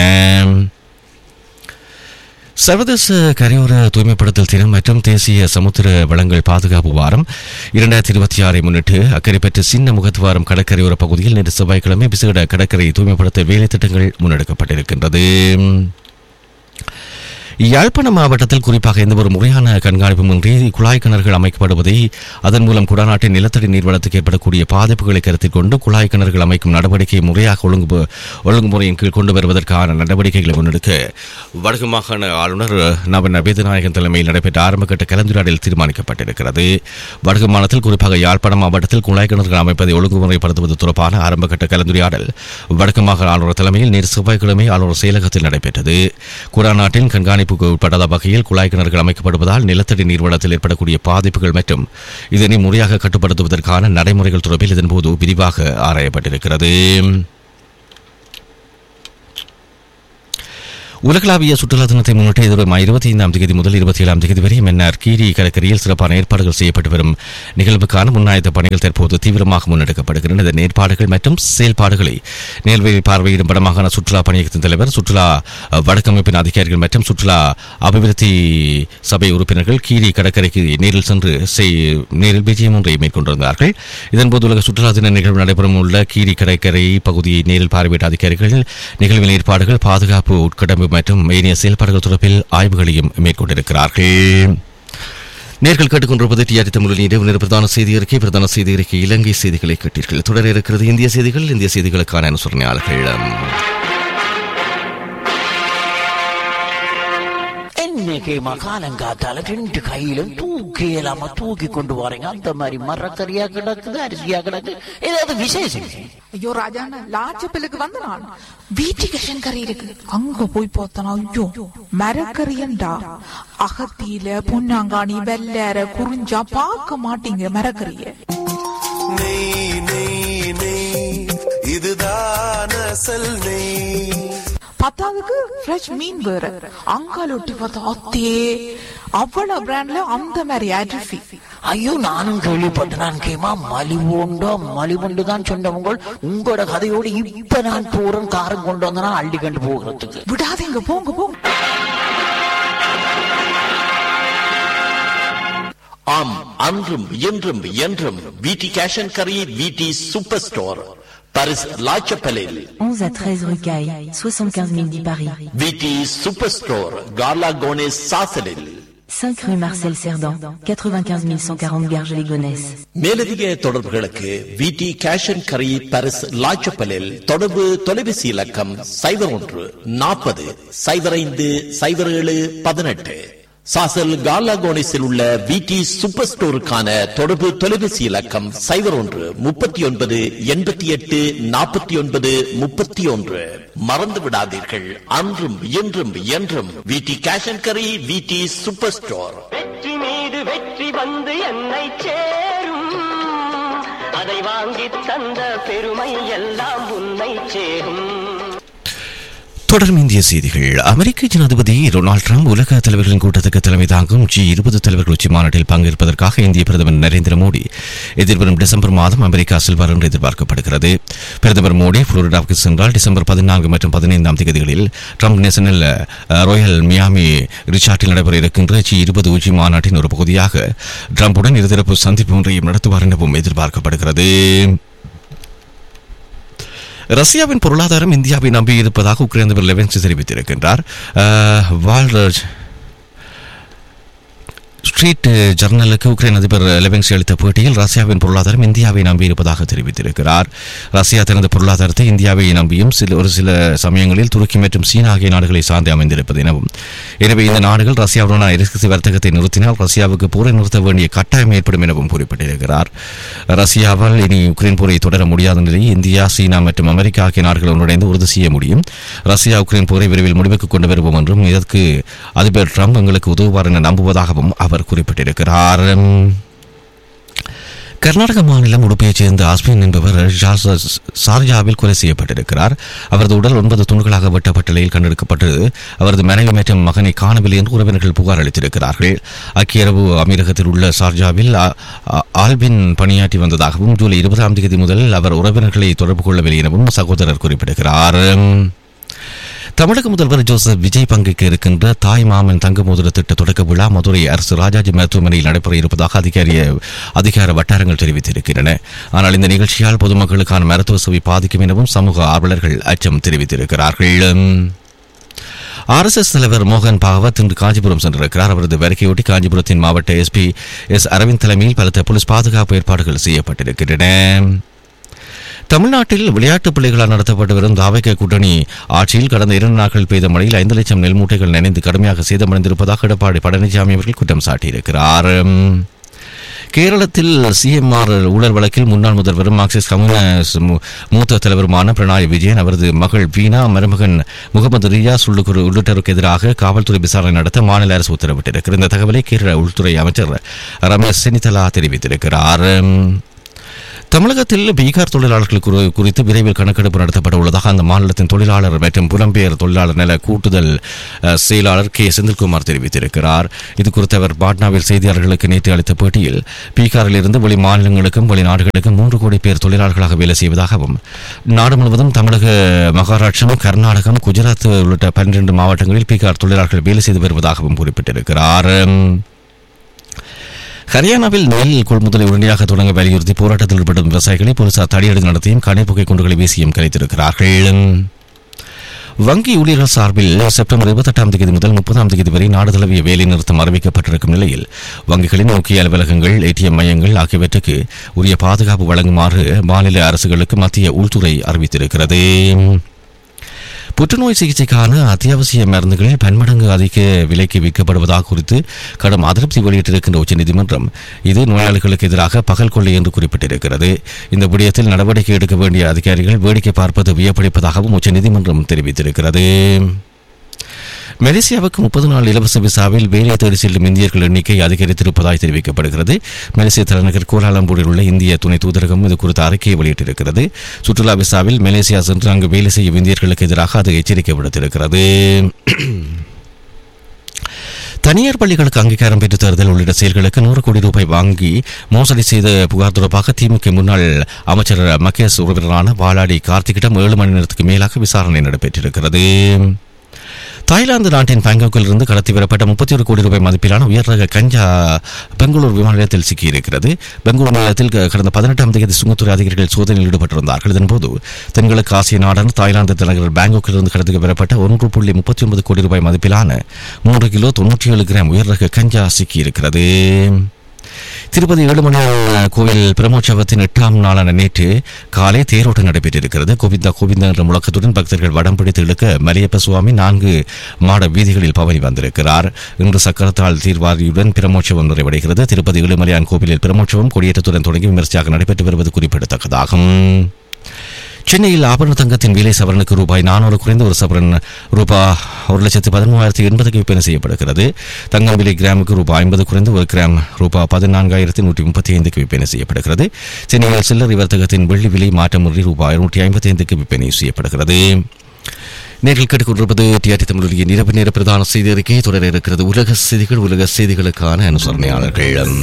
சர்வதேச கரையோர தூய்மைப்படுத்தல் தினம் மற்றும் தேசிய சமுத்திர வளங்கள் பாதுகாப்பு வாரம் இரண்டாயிரத்தி இருபத்தி ஆறை முன்னிட்டு அக்கறை பெற்ற சின்ன முகத்துவாரம் கடற்கரையோர பகுதியில் நேற்று செவ்வாய்க்கிழமை விசேட கடற்கரை தூய்மைப்படுத்த வேலை திட்டங்கள் முன்னெடுக்கப்பட்டிருக்கின்றது யாழ்ப்பாணம் மாவட்டத்தில் குறிப்பாக எந்த ஒரு முறையான கண்காணிப்புமின்றி குழாய் கிணறுகள் அமைக்கப்படுவதை அதன் மூலம் குடாநாட்டின் நிலத்தடி நீர்வளத்துக்கு ஏற்படக்கூடிய பாதிப்புகளை கருத்தில் கொண்டு குழாய் கிணறுகள் அமைக்கும் நடவடிக்கையை முறையாக ஒழுங்கு ஒழுங்குமுறையின் கீழ் கொண்டு வருவதற்கான நடவடிக்கைகளை முன்னெடுக்க வடக்கு மாகாண ஆளுநர் நவ நபேதநாயகன் தலைமையில் நடைபெற்ற ஆரம்பகட்ட கலந்துரையாடல் தீர்மானிக்கப்பட்டிருக்கிறது வடக்கு மாநிலத்தில் குறிப்பாக யாழ்ப்பாணம் மாவட்டத்தில் குழாய் கிணறுகள் அமைப்பதை ஒழுங்குமுறைப்படுத்துவது தொடர்பான ஆரம்பகட்ட கலந்துரையாடல் வடக்கு மாகாண ஆளுநர் தலைமையில் நேற்று செவ்வாய்க்கிழமை ஆளுநர் செயலகத்தில் நடைபெற்றது குடாநாட்டின் கண்காணிப்புக்கு உட்படாத வகையில் குழாய் கிணறுகள் அமைக்கப்படுவதால் நிலத்தடி நீர்வளத்தில் ஏற்படக்கூடிய பாதிப்புகள் மற்றும் இதனை முறையாக கட்டுப்படுத்துவதற்கான நடைமுறைகள் தொடர்பில் இதன்போது விரிவாக ஆராயப்பட்டிருக்கிறது உலகளாவிய சுற்றுலா தினத்தை முன்னிட்டு எதிர்வரும் இருபத்தி ஐந்தாம் தேதி முதல் இருபத்தி ஏழாம் தேதி வரை மன்னார் கீரி கடற்கரையில் சிறப்பான ஏற்பாடுகள் செய்யப்பட்டு வரும் நிகழ்வுக்கான முன்னாயத்த பணிகள் தற்போது தீவிரமாக முன்னெடுக்கப்படுகின்றன இந்த ஏற்பாடுகள் மற்றும் செயல்பாடுகளை நேர்வையில் பார்வையிடும் வடமாகாண சுற்றுலா பணியகத்தின் தலைவர் சுற்றுலா அஹ், வடக்கமைப்பின் அதிகாரிகள் மற்றும் சுற்றுலா அபிவிருத்தி சபை உறுப்பினர்கள் கீரி கடற்கரைக்கு நேரில் சென்று செய்- நேரில் விஜயம் ஒன்றை மேற்கொண்டிருந்தார்கள் இதன்போது உலக சுற்றுலா தின நிகழ்வு நடைபெறும் உள்ள கீரி கடற்கரை பகுதியை நேரில் பார்வையிட்ட அதிகாரிகள் நிகழ்வின் ஏற்பாடுகள் பாதுகாப்பு உட்கடம்பு மற்றும் ஏனைய செயல்பாடுகள் தொடர்பில் ஆய்வுகளையும் மேற்கொண்டிருக்கிறார்கள் நேர்கள் கேட்டுக்கொண்டிருப்பது டிஆர் தமிழின் இரவு பிரதான செய்தி அறிக்கை பிரதான செய்தி அறிக்கை இலங்கை செய்திகளை கேட்டீர்கள் தொடர இருக்கிறது இந்திய செய்திகள் இந்திய செய்திகளுக்கான அனுசரணையாளர்கள் என்னைக்கு மகாலங்காத்தால ரெண்டு கையிலும் தூக்கி இல்லாம தூக்கி கொண்டு வரீங்க அந்த மாதிரி மரக்கறியா கிடக்குது அரிசியா கிடக்கு ஏதாவது விசேஷம் ஐயோ ராஜாண்ணா லாச்சப்பிலுக்கு வந்த நான் வீட்டுக்கு கறி இருக்கு அங்க போய் பார்த்தனா ஐயோ மரக்கறியண்டா அகத்தியில பொன்னாங்காணி வெள்ளேற குறிஞ்சா பார்க்க மாட்டீங்க மரக்கறிய நெய் நெய் நெய் இதுதான் அசல் நெய் பத்தாவதுக்கு ஃப்ரெஷ் மீன் வேற அங்கால ஒட்டி பார்த்தா அத்தே அவ்வளவு பிராண்ட்ல அந்த மாதிரி அரிசி ஐயோ நானும் கேள்விப்பட்டேன் நான் கேமா மலிவுண்டோ மலிவுண்டு தான் சொன்னவங்க உங்களோட கதையோடு இப்ப நான் போறேன் காரம் கொண்டு வந்தனா அள்ளி கண்டு போகிறதுக்கு விடாதீங்க போங்க போங்க ஆம் அன்றும் இன்றும் என்றும் விடி கேஷ் அண்ட் கரி விடி சூப்பர் ஸ்டோர் பரிஸ் லாச்சப்பலில் 11 à 13 rue Caille, 75 010 Paris. விடி சூப்பர் ஸ்டோர் கார்லா கோனேஸ் சாசலில் 5 rue Marcel Cerdan, 95 140 Garges-les-Gonesse. மேலதிக தொடர்புகளுக்கு விடி கேஷ் அண்ட் கரி பரிஸ் லாச்சப்பலில் தொடர்பு தொலைபேசி இலக்கம் சைபர் ஒன்று நாற்பது சைபர் ஐந்து சைபர் ஏழு பதினெட்டு சாசல் கார்லா கோனேஸில் உள்ள விடி சூப்பர் ஸ்டோருக்கான தொடர்பு தொலைபேசி இலக்கம் சைபர் ஒன்று முப்பத்தி ஒன்பது எண்பத்தி எட்டு நாற்பத்தி ஒன்பது முப்பத்தி ஒன்று மறந்து விடாதீர்கள் அன்றும் இன்றும் என்றும் விடி கேஷ் அண்ட் கரி விடி சூப்பர் ஸ்டோர் வெற்றி மீது வெற்றி வந்து என்னை சேரும் அதை வாங்கி தந்த பெருமை எல்லாம் உன்னை சேரும் தொடரும் இந்திய செய்திகள் அமெரிக்க ஜனாதிபதி டொனால்ட் ட்ரம்ப் உலக தலைவர்களின் கூட்டத்துக்கு தலைமை தாங்கும் ஜி இருபது தலைவர்கள் உச்சி மாநாட்டில் பங்கேற்பதற்காக இந்திய பிரதமர் நரேந்திர மோடி எதிர்வரும் டிசம்பர் மாதம் அமெரிக்கா செல்வார் என்று எதிர்பார்க்கப்படுகிறது பிரதமர் மோடி புளோரிடாவுக்கு சென்றால் டிசம்பர் பதினான்கு மற்றும் பதினைந்தாம் தேதிகளில் ட்ரம்ப் நேஷனல் அஹ், ராயல் மியாமி ரிச்சார்ட்டில் நடைபெற இருக்கின்ற ஜி இருபது உச்சி மாநாட்டின் ஒரு பகுதியாக ட்ரம்புடன் இருதரப்பு சந்திப்பு ஒன்றையும் நடத்துவார் எனவும் எதிர்பார்க்கப்படுகிறது ரஷ்யாவின் பொருளாதாரம் இந்தியாவை நம்பி இருப்பதாக உக்ரைன் அதிபர் லெவன்ஸ் தெரிவித்திருக்கின்றார் அஹ், வால்ரஜ் ஸ்ட்ரீட் ஜர்னலுக்கு உக்ரைன் அதிபர் லெவன்ஸ் அளித்த பேட்டியில் ரஷ்யாவின் பொருளாதாரம் இந்தியாவை நம்பி இருப்பதாக தெரிவித்திருக்கிறார் ரஷ்யா தனது பொருளாதாரத்தை இந்தியாவை நம்பியும் சில ஒரு சில சமயங்களில் துருக்கி மற்றும் சீனா ஆகிய நாடுகளை சார்ந்து அமைந்திருப்பது எனவும் எனவே இந்த நாடுகள் ரஷ்யாவுடனான எரிசக்தி வர்த்தகத்தை நிறுத்தினால் ரஷ்யாவுக்கு போரை நிறுத்த வேண்டிய கட்டாயம் ஏற்படும் எனவும் குறிப்பிட்டிருக்கிறார் ரஷ்யாவால் இனி உக்ரைன் போரை தொடர முடியாத நிலையில் இந்தியா சீனா மற்றும் அமெரிக்கா ஆகிய நாடுகள் ஒன்றிணைந்து உறுதி செய்ய முடியும் ரஷ்யா உக்ரைன் போரை விரைவில் முடிவுக்கு கொண்டு வருவோம் என்றும் இதற்கு அதிபர் ட்ரம்ப் எங்களுக்கு உதவுவார் என நம்புவதாகவும் அவர் குறிப்பிட்டிருக்கிறார் கர்நாடக மாநிலம் உடுப்பையைச் சேர்ந்த அஸ்வின் என்பவர் ஷார்ஜா- ஷார்ஜாவில் கொலை செய்யப்பட்டிருக்கிறார் அவரது உடல் ஒன்பது துண்டுகளாக வெட்டப்பட்ட நிலையில் கண்டெடுக்கப்பட்டு அவரது மனைவி மற்றும் மகனை காணவில்லை என்று உறவினர்கள் புகார் அளித்திருக்கிறார்கள் ஐக்கிய அரபு அமீரகத்தில் உள்ள ஷார்ஜாவில் ஆ- ஆ- ஆல்பின் பணியாற்றி வந்ததாகவும் ஜூலை இருபதாம் தேதி முதல் அவர் உறவினர்களை தொடர்பு கொள்ளவில்லை எனவும் சகோதரர் குறிப்பிடுகிறார் தமிழக முதல்வர் ஜோசப் விஜய் பங்குக்கு இருக்கின்ற தாய் மாமன் தங்க மோதிர திட்ட தொடக்க விழா மதுரை அரசு ராஜாஜி மருத்துவமனையில் நடைபெற இருப்பதாக அதிகாரிய அதிகார வட்டாரங்கள் தெரிவித்திருக்கின்றன ஆனால் இந்த நிகழ்ச்சியால் பொதுமக்களுக்கான மருத்துவ சேவை பாதிக்கும் எனவும் சமூக ஆர்வலர்கள் அச்சம் தெரிவித்திருக்கிறார்கள் ஆர்எஸ்எஸ் தலைவர் மோகன் பாகவத் இன்று காஞ்சிபுரம் சென்றிருக்கிறார் அவரது வருகையொட்டி காஞ்சிபுரத்தின் மாவட்ட எஸ்பி எஸ் அரவிந்த் தலைமையில் பலத்த போலீஸ் பாதுகாப்பு ஏற்பாடுகள் செய்யப்பட்டிருக்கின்றன தமிழ்நாட்டில் விளையாட்டு பிள்ளைகளால் நடத்தப்பட்டு வரும் தாவக கூட்டணி ஆட்சியில் கடந்த இரண்டு நாட்கள் பெய்த மழையில் ஐந்து லட்சம் நெல் மூட்டைகள் நினைந்து கடுமையாக சேதமடைந்திருப்பதாக எடப்பாடி பழனிசாமி அவர்கள் குற்றம் சாட்டியிருக்கிறார் கேரளத்தில் சிஎம்ஆர் ஊழல் வழக்கில் முன்னாள் முதல்வரும் மார்க்சிஸ்ட் கம்யூனிஸ்ட் மூ- மூத்த தலைவருமான பினராயி விஜயன் அவரது மகள் வீணா மருமகன் முகமது ரியாஸ் உள்ளுக்குரு உள்ளிட்டோருக்கு எதிராக காவல்துறை விசாரணை நடத்த மாநில அரசு உத்தரவிட்டிருக்கிறது இந்த தகவலை கேரள உள்துறை அமைச்சர் ரமேஷ் செனிதலா தெரிவித்திருக்கிறார் தமிழகத்தில் பீகார் தொழிலாளர்கள் குறி- குறித்து விரைவில் கணக்கெடுப்பு நடத்தப்பட உள்ளதாக அந்த மாநிலத்தின் தொழிலாளர் மற்றும் புலம்பெயர் தொழிலாளர் நல கூட்டுதல் அஹ், செயலாளர் கே செந்தில்குமார் தெரிவித்திருக்கிறார் இது குறித்து அவர் பாட்னாவில் செய்தியாளர்களுக்கு நேற்று அளித்த பேட்டியில் பீகாரில் இருந்து வெளி மாநிலங்களுக்கும் வெளிநாடுகளுக்கும் மூன்று கோடி பேர் தொழிலாளர்களாக வேலை செய்வதாகவும் நாடு முழுவதும் தமிழக மகாராஷ்டிரம் கர்நாடகம் குஜராத் உள்ளிட்ட பன்னிரண்டு மாவட்டங்களில் பீகார் தொழிலாளர்கள் வேலை செய்து வருவதாகவும் குறிப்பிட்டிருக்கிறார் ஹரியானாவில் நெல் கொள்முதலை உடனடியாக தொடங்க வலியுறுத்தி போராட்டத்தில் ஈடுபடும் விவசாயிகளை போலீசார் தடியடி நடத்தியும் கனைப்புகை குண்டுகளை வீசியும் கலைத்திருக்கிறார்கள் வங்கி ஊழியர்கள் சார்பில் செப்டம்பர் இருபத்தெட்டாம் தேதி முதல் முப்பதாம் தேதி வரை நாடு தழுவிய வேலை நிறுத்தம் அறிவிக்கப்பட்டிருக்கும் நிலையில் வங்கிகளின் முக்கிய அலுவலகங்கள் ஏடிஎம் மையங்கள் ஆகியவற்றுக்கு உரிய பாதுகாப்பு வழங்குமாறு மாநில அரசுகளுக்கு மத்திய உள்துறை அறிவித்திருக்கிறது புற்றுநோய் சிகிச்சைக்கான அத்தியாவசிய மருந்துகள் பன்மடங்கு அதிக விலைக்கு விற்கப்படுவதாக குறித்து கடும் அதிருப்தி வெளியிட்டிருக்கின்ற உச்சநீதிமன்றம் இது நோயாளிகளுக்கு எதிராக பகல் கொள்ளை என்று குறிப்பிட்டிருக்கிறது இந்த விடயத்தில் நடவடிக்கை எடுக்க வேண்டிய அதிகாரிகள் வேடிக்கை பார்ப்பது வியப்பளிப்பதாகவும் உச்சநீதிமன்றம் தெரிவித்திருக்கிறது மலேசியாவுக்கு முப்பது நாள் இலவச விசாவில் வேலை தேடி செல்லும் இந்தியர்கள் எண்ணிக்கை அதிகரித்திருப்பதாய் தெரிவிக்கப்படுகிறது மலேசிய தலைநகர் கோலாலம்பூரில் உள்ள இந்திய துணை தூதரகம் இது குறித்த அறிக்கையை வெளியிட்டிருக்கிறது சுற்றுலா விசாவில் மலேசியா சென்று அங்கு வேலை செய்யும் இந்தியர்களுக்கு எதிராக அது எச்சரிக்கை விடுத்திருக்கிறது தனியார் பள்ளிகளுக்கு அங்கீகாரம் பெற்று தருதல் உள்ளிட்ட செயல்களுக்கு நூறு கோடி ரூபாய் வாங்கி மோசடி செய்த புகார் தொடர்பாக திமுக முன்னாள் அமைச்சர் மகேஷ் உறவினரான வாலாடி கார்த்திகிடம் ஏழு மணி நேரத்துக்கு மேலாக விசாரணை நடைபெற்றிருக்கிறது தாய்லாந்து நாட்டின் பாங்காக்கில் இருந்து கடத்தி வரப்பட்ட முப்பத்தி ஒரு கோடி ரூபாய் மதிப்பிலான உயர் ரக கஞ்சா பெங்களூர் விமான நிலையத்தில் சிக்கியிருக்கிறது பெங்களூர் நிலையத்தில் க- கடந்த பதினெட்டாம் தேதி சுங்கத்துறை அதிகாரிகள் சோதனையில் ஈடுபட்டிருந்தார்கள் இதன்போது தென்கிழக்கு ஆசிய நாடான தாய்லாந்து தலைநகர் பாங்காக்கில் இருந்து கடத்தி வரப்பட்ட ஒன்று புள்ளி முப்பத்தி ஒன்பது கோடி ரூபாய் மதிப்பிலான மூன்று கிலோ தொன்னூற்றி ஏழு கிராம் உயர் ரக கஞ்சா சிக்கியிருக்கிறது திருப்பதி ஏழுமலையான் கோவில் பிரம்மோற்சவத்தின் எட்டாம் நாளான நேற்று காலை தேரோட்டம் நடைபெற்றிருக்கிறது கோவிந்தா கோவிந்தா என்ற முழக்கத்துடன் பக்தர்கள் வடம் பிடித்து இழுக்க மலையப்ப சுவாமி நான்கு மாட வீதிகளில் பவனி வந்திருக்கிறார் இன்று சக்கரத்தாள் தீர்வாரியுடன் பிரம்மோற்சவம் நிறைவடைகிறது திருப்பதி ஏழுமலையான் கோவிலில் பிரம்மோற்சவம் கொடியேற்றத்துடன் தொடங்கி விமர்சையாக நடைபெற்று வருவது குறிப்பிடத்தக்கதாகும் சென்னையில் ஆபரண தங்கத்தின் விலை சவரனுக்கு ரூபாய் நானூறு குறைந்த ஒரு சவரன் ரூபாய் ஒரு லட்சத்து பதிமூவாயிரத்தி எண்பதுக்கு விற்பனை செய்யப்படுகிறது தங்கம் விலை கிராமுக்கு ரூபாய் ஐம்பது குறைந்து ஒரு கிராம் ரூபாய் பதினான்காயிரத்தி நூற்றி முப்பத்தி ஐந்துக்கு விற்பனை செய்யப்படுகிறது சென்னையில் சில்லறை வர்த்தகத்தின் வெள்ளி விலை மாற்றமுறை ரூபாய் நூற்றி ஐம்பத்தி ஐந்துக்கு விற்பனை செய்யப்படுகிறது நேரில் கேட்டுக்கொண்டிருப்பது டிஆர்டி தமிழொலியின் இரவு நேர பிரதான செய்தி அறிக்கை தொடர இருக்கிறது உலக செய்திகள் உலக செய்திகளுக்கான அனுசரணையாளர்கள்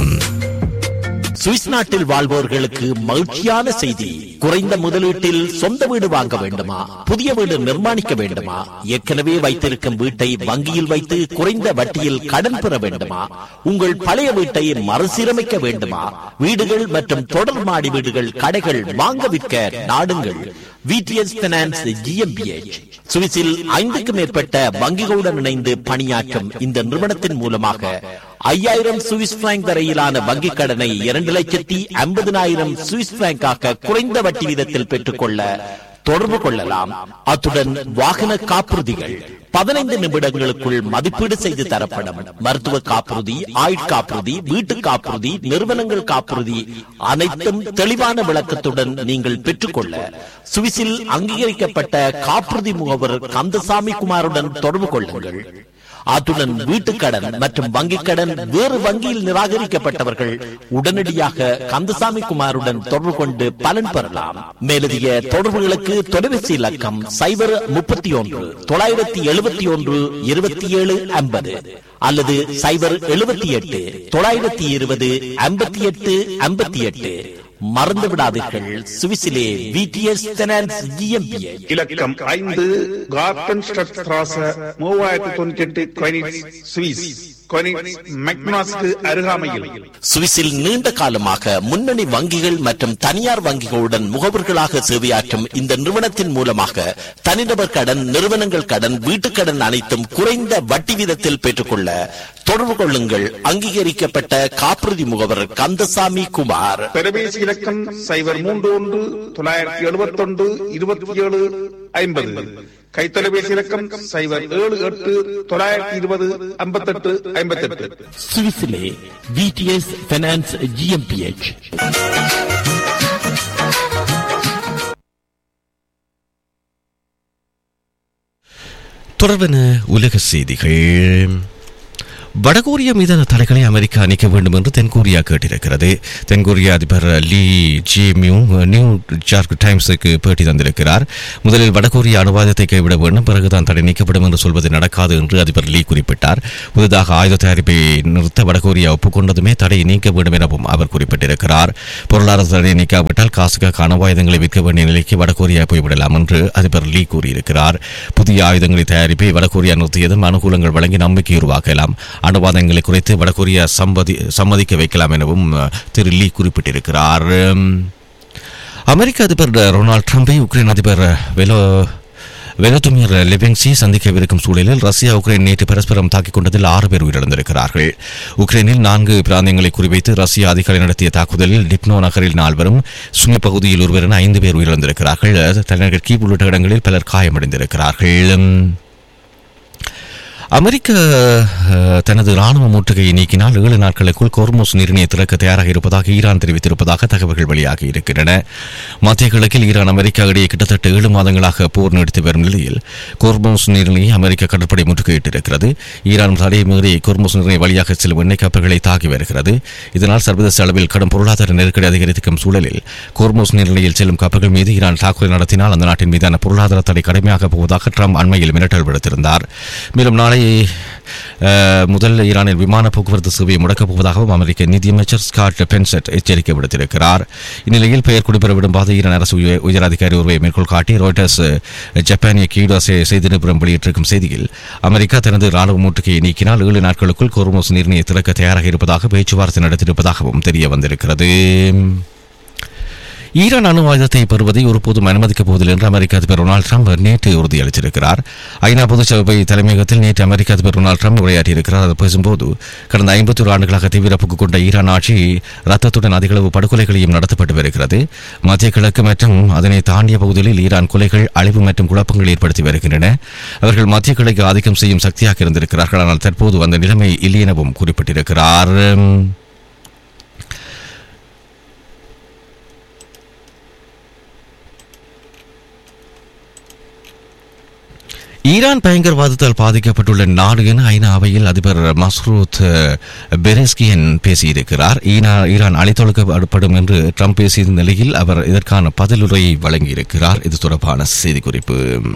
சுவிஸ் நாட்டில் வாழ்வோர்களுக்கு மகிழ்ச்சியான செய்தி குறைந்த முதலீட்டில் சொந்த வீடு வாங்க வேண்டுமா புதிய வீடு நிர்மாணிக்க வேண்டுமா ஏற்கனவே வைத்திருக்கும் வீட்டை வங்கியில் வைத்து குறைந்த வட்டியில் கடன் பெற வேண்டுமா உங்கள் பழைய வீட்டை மறுசீரமைக்க வேண்டுமா வீடுகள் மற்றும் தொடர் மாடி வீடுகள் கடைகள் வாங்க விற்க நாடுங்கள் விடிஎஸ் பினான்ஸ் ஜிஎம்பிஎச் சுவிஸில் ஐந்துக்கும் மேற்பட்ட வங்கிகளுடன் இணைந்து பணியாற்றும் இந்த நிறுவனத்தின் மூலமாக ஐயாயிரம் சுவிஸ் பிராங்க் வரையிலான வங்கிக் கடனை இரண்டு லட்சத்தி ஐம்பதினாயிரம் சுவிஸ் பிராங்காக குறைந்த வட்டி வீதத்தில் பெற்றுக்கொள்ள தொடர்பு கொள்ளலாம் அத்துடன் வாகன காப்புறுதிகள் பதினைந்து நிமிடங்களுக்குள் மதிப்பீடு செய்து தரப்படும் மருத்துவ காப்புறுதி ஆயுட்காப்புறுதி வீட்டு காப்புறுதி நிறுவனங்கள் காப்புறுதி அனைத்தும் தெளிவான விளக்கத்துடன் நீங்கள் பெற்றுக்கொள்ள சுவிஸில் அங்கீகரிக்கப்பட்ட காப்புறுதி முகவர் கந்தசாமி குமாருடன் தொடர்பு கொள்ளுங்கள் அத்துடன் வீட்டுக்கடன் மற்றும் வங்கிக் கடன் வேறு வங்கியில் நிராகரிக்கப்பட்டவர்கள் உடனடியாக கந்தசாமி குமாருடன் தொடர்பு கொண்டு பலன் பெறலாம் மேலதிக தொடர்புகளுக்கு தொலைபேசி இலக்கம் சைபர் முப்பத்தி ஒன்று தொள்ளாயிரத்தி எழுபத்தி ஒன்று இருபத்தி ஏழு ஐம்பது அல்லது சைபர் எழுபத்தி எட்டு தொள்ளாயிரத்தி இருபது ஐம்பத்தி எட்டு ஐம்பத்தி எட்டு மறந்து விடாதீர்கள் சுவிசிலே விடிஎஸ் ஃபைனான்ஸ் ஜிஎம்பிஏ இலக்கம் ஐந்து கார்டன் ஸ்ட்ராச மூவாயிரத்தி தொண்ணூத்தி எட்டு கொயினிட்ஸ் சுவிஸ் கொனிக்ஸ் மெக்னாஸ்க்கு அருகாமையில் சுவிஸில் நீண்ட காலமாக முன்னணி வங்கிகள் மற்றும் தனியார் வங்கிகளுடன் முகவர்களாக சேவையாற்றும் இந்த நிறுவனத்தின் மூலமாக தனிநபர் கடன் நிறுவனங்கள் கடன் வீட்டுக் கடன் அனைத்தும் குறைந்த வட்டி வீதத்தில் பெற்றுக்கொள்ள தொடர்பு கொள்ளுங்கள் அங்கீகரிக்கப்பட்ட காப்புறுதி முகவர் கந்தசாமி குமார் தொலைபேசி இலக்கம் சைபர் மூன்று ஒன்று தொள்ளாயிரத்தி எழுபத்தி ஒன்று இருபத்தி ஏழு ஐம்பது கைத்தொலைபேசி இலக்கம் சைபர் ஏழு எட்டு தொள்ளாயிரத்தி இருபது ஐம்பத்தெட்டு ஐம்பத்தெட்டு சுவிஸிலே விடிஎஸ் பைனான்ஸ் ஜிஎம்பிஎச் தொடர்பென உலக செய்திகள் வடகொரியா மீதான தடைகளை அமெரிக்கா நீக்க வேண்டும் என்று தென்கொரியா கேட்டிருக்கிறது தென்கொரிய அதிபர் லீ ஜிமியூ நியூ ஜார்க் டைம்ஸுக்கு பேட்டி தந்திருக்கிறார் முதலில் வடகொரியா அணுவாதத்தை கைவிட வேண்டும் பிறகுதான் தடை நீக்கப்படும் என்று சொல்வது நடக்காது என்று அதிபர் லீ குறிப்பிட்டார் புதிதாக ஆயுத தயாரிப்பை நிறுத்த வடகொரியா ஒப்புக்கொண்டதுமே தடையை நீக்க வேண்டும் எனவும் அவர் குறிப்பிட்டிருக்கிறார் பொருளாதார தடையை நீக்காவிட்டால் காசுக்காக அணுவாயுதங்களை விற்க வேண்டிய நிலைக்கு வடகொரியா போய்விடலாம் என்று அதிபர் லீ கூறியிருக்கிறார் புதிய ஆயுதங்களை தயாரிப்பை வடகொரியா நிறுத்தியதும் அனுகூலங்கள் வழங்கி நம்பிக்கை உருவாக்கலாம் அணுவாதங்களை குறைத்து வடகொரியா சம்மதி சம்மதிக்க வைக்கலாம் எனவும் அஹ், திரு லீ குறிப்பிட்டிருக்கிறார் அமெரிக்க அதிபர் ரொனால்ட் ட்ரம்பை உக்ரைன் அதிபர் வெலோ வெலோதுமிர் லெபெங்சி சந்திக்கவிருக்கும் சூழலில் ரஷ்யா உக்ரைன் நேற்று பரஸ்பரம் தாக்கிக் கொண்டதில் ஆறு பேர் உயிரிழந்திருக்கிறார்கள் உக்ரைனில் நான்கு பிராந்தியங்களை குறிவைத்து ரஷ்யா அதிகாரி நடத்திய தாக்குதலில் டிப்னோ நகரில் நால்வரும் சுமி பகுதியில் ஒருவர் என ஐந்து பேர் உயிரிழந்திருக்கிறார்கள் தலைநகர் கீவ் உள்ளிட்ட இடங்களில் பலர் காயமடைந்திருக்கிறார்கள் அமெரிக்க அஹ், தனது ராணுவ முற்றுகையை நீக்கினால் ஏழு நாட்களுக்குள் கோர்மோஸ் நீரிணையை திறக்க தயாராக இருப்பதாக ஈரான் தெரிவித்திருப்பதாக தகவல்கள் வெளியாகி இருக்கின்றன மத்திய கிழக்கில் ஈரான் அமெரிக்கா இடையே கிட்டத்தட்ட ஏழு மாதங்களாக போர் நீடித்து வரும் நிலையில் கோர்மோஸ் நீரிணையை அமெரிக்க கடற்படை முற்றுகையிட்டிருக்கிறது ஈரான் தடையை மீறி கோர்மோஸ் நீரிணை வழியாக செல்லும் எண்ணெய் கப்பல்களை தாக்கி வருகிறது இதனால் சர்வதேச அளவில் கடும் பொருளாதார நெருக்கடி அதிகரிக்கும் சூழலில் கோர்மோஸ் நீரிணையில் செல்லும் கப்பல்கள் மீது ஈரான் தாக்குதல் நடத்தினால் அந்த நாட்டின் மீதான பொருளாதார தடை கடுமையாக போவதாக ட்ரம்ப் அண்மையில் மிரட்டல் விடுத்திருந்தார் மேலும் நாளை அஹ், முதல் ஈரானில் விமான போக்குவரத்து சேவையை முடக்கப் போவதாகவும் அமெரிக்க நிதியமைச்சர் ஸ்காட் பென்செட் எச்சரிக்கை விடுத்திருக்கிறார் இந்நிலையில் பெயர் குடிபெற விடும்பாத ஈரான் அரசு உய- உயரதிகாரி ஒருவரை மேற்கோள் காட்டி ராய்டர்ஸ் ஜப்பானிய கீடோ செய்தி நிபுணம் வெளியிட்டிருக்கும் செய்தியில் அமெரிக்கா தனது ராணுவ முற்றுகையை நீக்கினால் ஏழு நாட்களுக்குள் கோர்மோஸ் நீர்நிலையை திறக்க தயாராக இருப்பதாக பேச்சுவார்த்தை நடத்தியிருப்பதாகவும் தெரிய வந்திருக்கிறது ஈரான் அணு ஆயுதத்தை பெறுவதை ஒருபோதும் அனுமதிக்கப் போவதில்லை என்று அமெரிக்க அதிபர் டொனால்டு ட்ரம்ப் நேற்று உறுதியளித்திருக்கிறார் ஐநா பொதுச்சபை தலைமையகத்தில் நேற்று அமெரிக்க அதிபர் டொனால்டு ட்ரம்ப் உரையாற்றியிருக்கிறார் அது பேசும்போது கடந்த ஐம்பத்தி ஒரு ஆண்டுகளாக தீவிர போக்கு கொண்ட ஈரான் ஆட்சி ரத்தத்துடன் அதிகளவு படுகொலைகளையும் நடத்தப்பட்டு வருகிறது மத்திய கிழக்கு மற்றும் அதனை தாண்டிய பகுதிகளில் ஈரான் கொலைகள் அழிவு மற்றும் குழப்பங்கள் ஏற்படுத்தி வருகின்றன அவர்கள் மத்திய கிழக்கு ஆதிக்கம் செய்யும் சக்தியாக இருந்திருக்கிறார்கள் ஆனால் தற்போது அந்த நிலைமை இல்லை எனவும் குறிப்பிட்டிருக்கிறார் ஈரான் பயங்கரவாதத்தால் பாதிக்கப்பட்டுள்ள நாடு என ஐநா அவையில் அதிபர் மஸ்ரூத் பெரெஸ்கியன் பேசியிருக்கிறார் ஈனா ஈரான் அழைத்தொழுக்கப்படும் என்று ட்ரம்ப் பேசிய நிலையில் அவர் இதற்கான பதிலுரையை வழங்கியிருக்கிறார் இது தொடர்பான செய்திக்குறிப்பு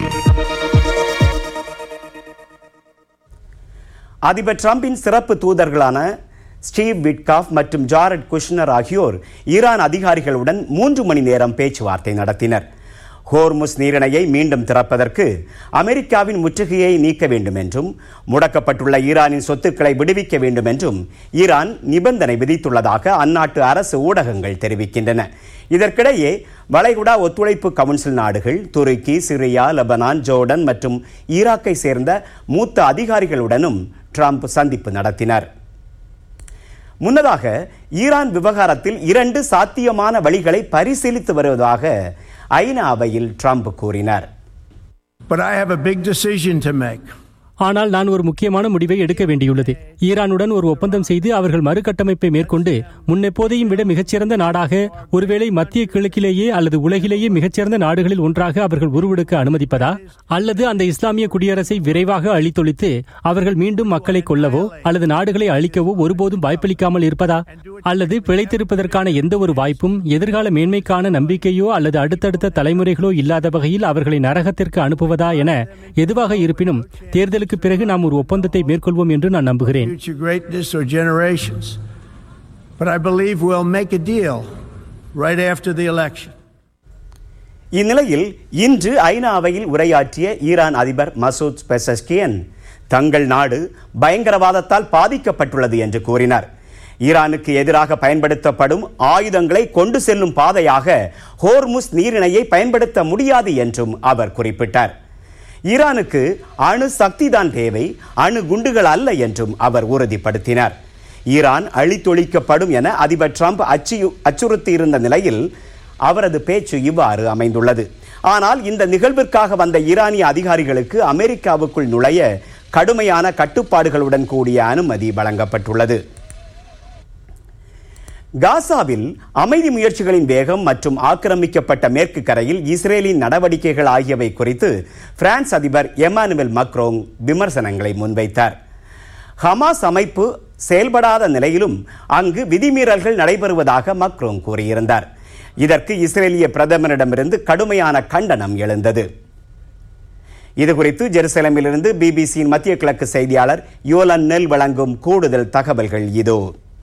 அதிபர் டிரம்பின் சிறப்பு தூதர்களான ஸ்டீவ் விட்காஃப் மற்றும் ஜாரட் குஷ்னர் ஆகியோர் ஈரான் அதிகாரிகளுடன் மூன்று மணி நேரம் பேச்சுவார்த்தை நடத்தினர் ஹோர்முஸ் நீரிணையை மீண்டும் திறப்பதற்கு அமெரிக்காவின் முற்றுகையை நீக்க வேண்டும் என்றும் முடக்கப்பட்டுள்ள ஈரானின் சொத்துக்களை விடுவிக்க வேண்டும் என்றும் ஈரான் நிபந்தனை விதித்துள்ளதாக அந்நாட்டு அரசு ஊடகங்கள் தெரிவிக்கின்றன இதற்கிடையே வளைகுடா ஒத்துழைப்பு கவுன்சில் நாடுகள் துருக்கி சிரியா லெபனான் ஜோர்டன் மற்றும் ஈராக்கை சேர்ந்த மூத்த அதிகாரிகளுடனும் ட்ரம்ப் சந்திப்பு நடத்தினார் முன்னதாக ஈரான் விவகாரத்தில் இரண்டு சாத்தியமான வழிகளை பரிசீலித்து வருவதாக ஐநா அவையில் ட்ரம்ப் கூறினார் But I have a big decision to make. ஆனால் நான் ஒரு முக்கியமான முடிவை எடுக்க வேண்டியுள்ளது ஈரானுடன் ஒரு ஒப்பந்தம் செய்து அவர்கள் மறுகட்டமைப்பை மேற்கொண்டு முன்னெப்போதையும் விட மிகச்சிறந்த நாடாக ஒருவேளை மத்திய கிழக்கிலேயே அல்லது உலகிலேயே மிகச்சிறந்த நாடுகளில் ஒன்றாக அவர்கள் உருவெடுக்க அனுமதிப்பதா அல்லது அந்த இஸ்லாமிய குடியரசை விரைவாக அழித்தொழித்து அவர்கள் மீண்டும் மக்களை கொல்லவோ அல்லது நாடுகளை அழிக்கவோ ஒருபோதும் வாய்ப்பளிக்காமல் இருப்பதா அல்லது பிழைத்திருப்பதற்கான எந்த ஒரு வாய்ப்பும் எதிர்கால மேன்மைக்கான நம்பிக்கையோ அல்லது அடுத்தடுத்த தலைமுறைகளோ இல்லாத வகையில் அவர்களை நரகத்திற்கு அனுப்புவதா என எதுவாக இருப்பினும் தேர்தலுக்கு பிறகு நாம் ஒரு ஒப்பந்தத்தை மேற்கொள்வோம் என்று நான் நம்புகிறேன் Future greatness or generations. But I believe we'll make a deal right after the election. இந்நிலையில் இன்று ஐநா அவையில் உரையாற்றிய ஈரான் அதிபர் மசூத் பெசஸ்கியன் தங்கள் நாடு பயங்கரவாதத்தால் பாதிக்கப்பட்டுள்ளது என்று கூறினார் ஈரானுக்கு எதிராக பயன்படுத்தப்படும் ஆயுதங்களை கொண்டு செல்லும் பாதையாக ஹோர்முஸ் நீரிணையை பயன்படுத்த முடியாது என்றும் அவர் குறிப்பிட்டார் ஈரானுக்கு அணு சக்திதான் தேவை அணு குண்டுகள் அல்ல என்றும் அவர் உறுதிப்படுத்தினார் ஈரான் அழித்தொழிக்கப்படும் என அதிபர் ட்ரம்ப் அச்சு அச்சுறுத்தியிருந்த நிலையில் அவரது பேச்சு இவ்வாறு அமைந்துள்ளது ஆனால் இந்த நிகழ்விற்காக வந்த ஈரானிய அதிகாரிகளுக்கு அமெரிக்காவுக்குள் நுழைய கடுமையான கட்டுப்பாடுகளுடன் கூடிய அனுமதி வழங்கப்பட்டுள்ளது காசாவில் அமைதி முயற்சிகளின் வேகம் மற்றும் ஆக்கிரமிக்கப்பட்ட மேற்கு கரையில் இஸ்ரேலின் நடவடிக்கைகள் ஆகியவை குறித்து பிரான்ஸ் அதிபர் எமானுவேல் மக்ரோங் விமர்சனங்களை முன்வைத்தார் ஹமாஸ் அமைப்பு செயல்படாத நிலையிலும் அங்கு விதிமீறல்கள் நடைபெறுவதாக மக்ரோங் கூறியிருந்தார் இதற்கு இஸ்ரேலிய பிரதமரிடமிருந்து கடுமையான கண்டனம் எழுந்தது இதுகுறித்து ஜெருசலமிலிருந்து பிபிசியின் மத்திய கிழக்கு செய்தியாளர் யோலன் நெல் வழங்கும் கூடுதல் தகவல்கள் இதோ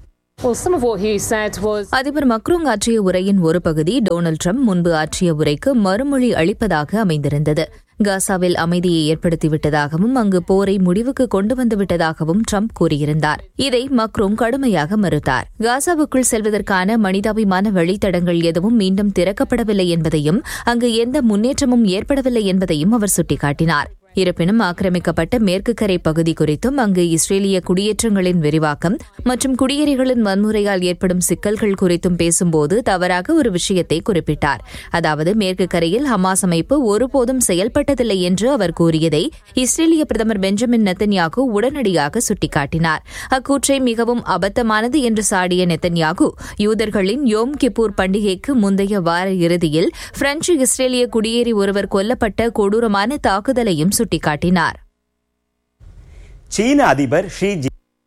அதிபர் மக்ரோங் ஆற்றிய உரையின் ஒரு பகுதி டொனால்டு ட்ரம்ப் முன்பு ஆற்றிய உரைக்கு மறுமொழி அளிப்பதாக அமைந்திருந்தது காசாவில் அமைதியை ஏற்படுத்திவிட்டதாகவும் அங்கு போரை முடிவுக்கு கொண்டு வந்துவிட்டதாகவும் ட்ரம்ப் கூறியிருந்தார் இதை மக்ரோங் கடுமையாக மறுத்தார் காசாவுக்குள் செல்வதற்கான மனிதாபிமான வழித்தடங்கள் எதுவும் மீண்டும் திறக்கப்படவில்லை என்பதையும் அங்கு எந்த முன்னேற்றமும் ஏற்படவில்லை என்பதையும் அவர் சுட்டிக்காட்டினார் இருப்பினும் ஆக்கிரமிக்கப்பட்ட மேற்கு கரை பகுதி குறித்தும் அங்கு இஸ்ரேலிய குடியேற்றங்களின் விரிவாக்கம் மற்றும் குடியேறிகளின் வன்முறையால் ஏற்படும் சிக்கல்கள் குறித்தும் பேசும்போது தவறாக ஒரு விஷயத்தை குறிப்பிட்டார் அதாவது மேற்கு கரையில் ஹமாஸ் அமைப்பு ஒருபோதும் செயல்பட்டதில்லை என்று அவர் கூறியதை இஸ்ரேலிய பிரதமர் பெஞ்சமின் நெத்தன்யாகு உடனடியாக சுட்டிக்காட்டினார் அக்கூற்றை மிகவும் அபத்தமானது என்று சாடிய நெத்தன்யாகு யூதர்களின் யோம் கிப்பூர் பண்டிகைக்கு முந்தைய வார இறுதியில் பிரெஞ்சு இஸ்ரேலிய குடியேறி ஒருவர் கொல்லப்பட்ட கொடூரமான தாக்குதலையும் சுட்டிக்காட்டினார் சீன அதிபர் ஷி ஜி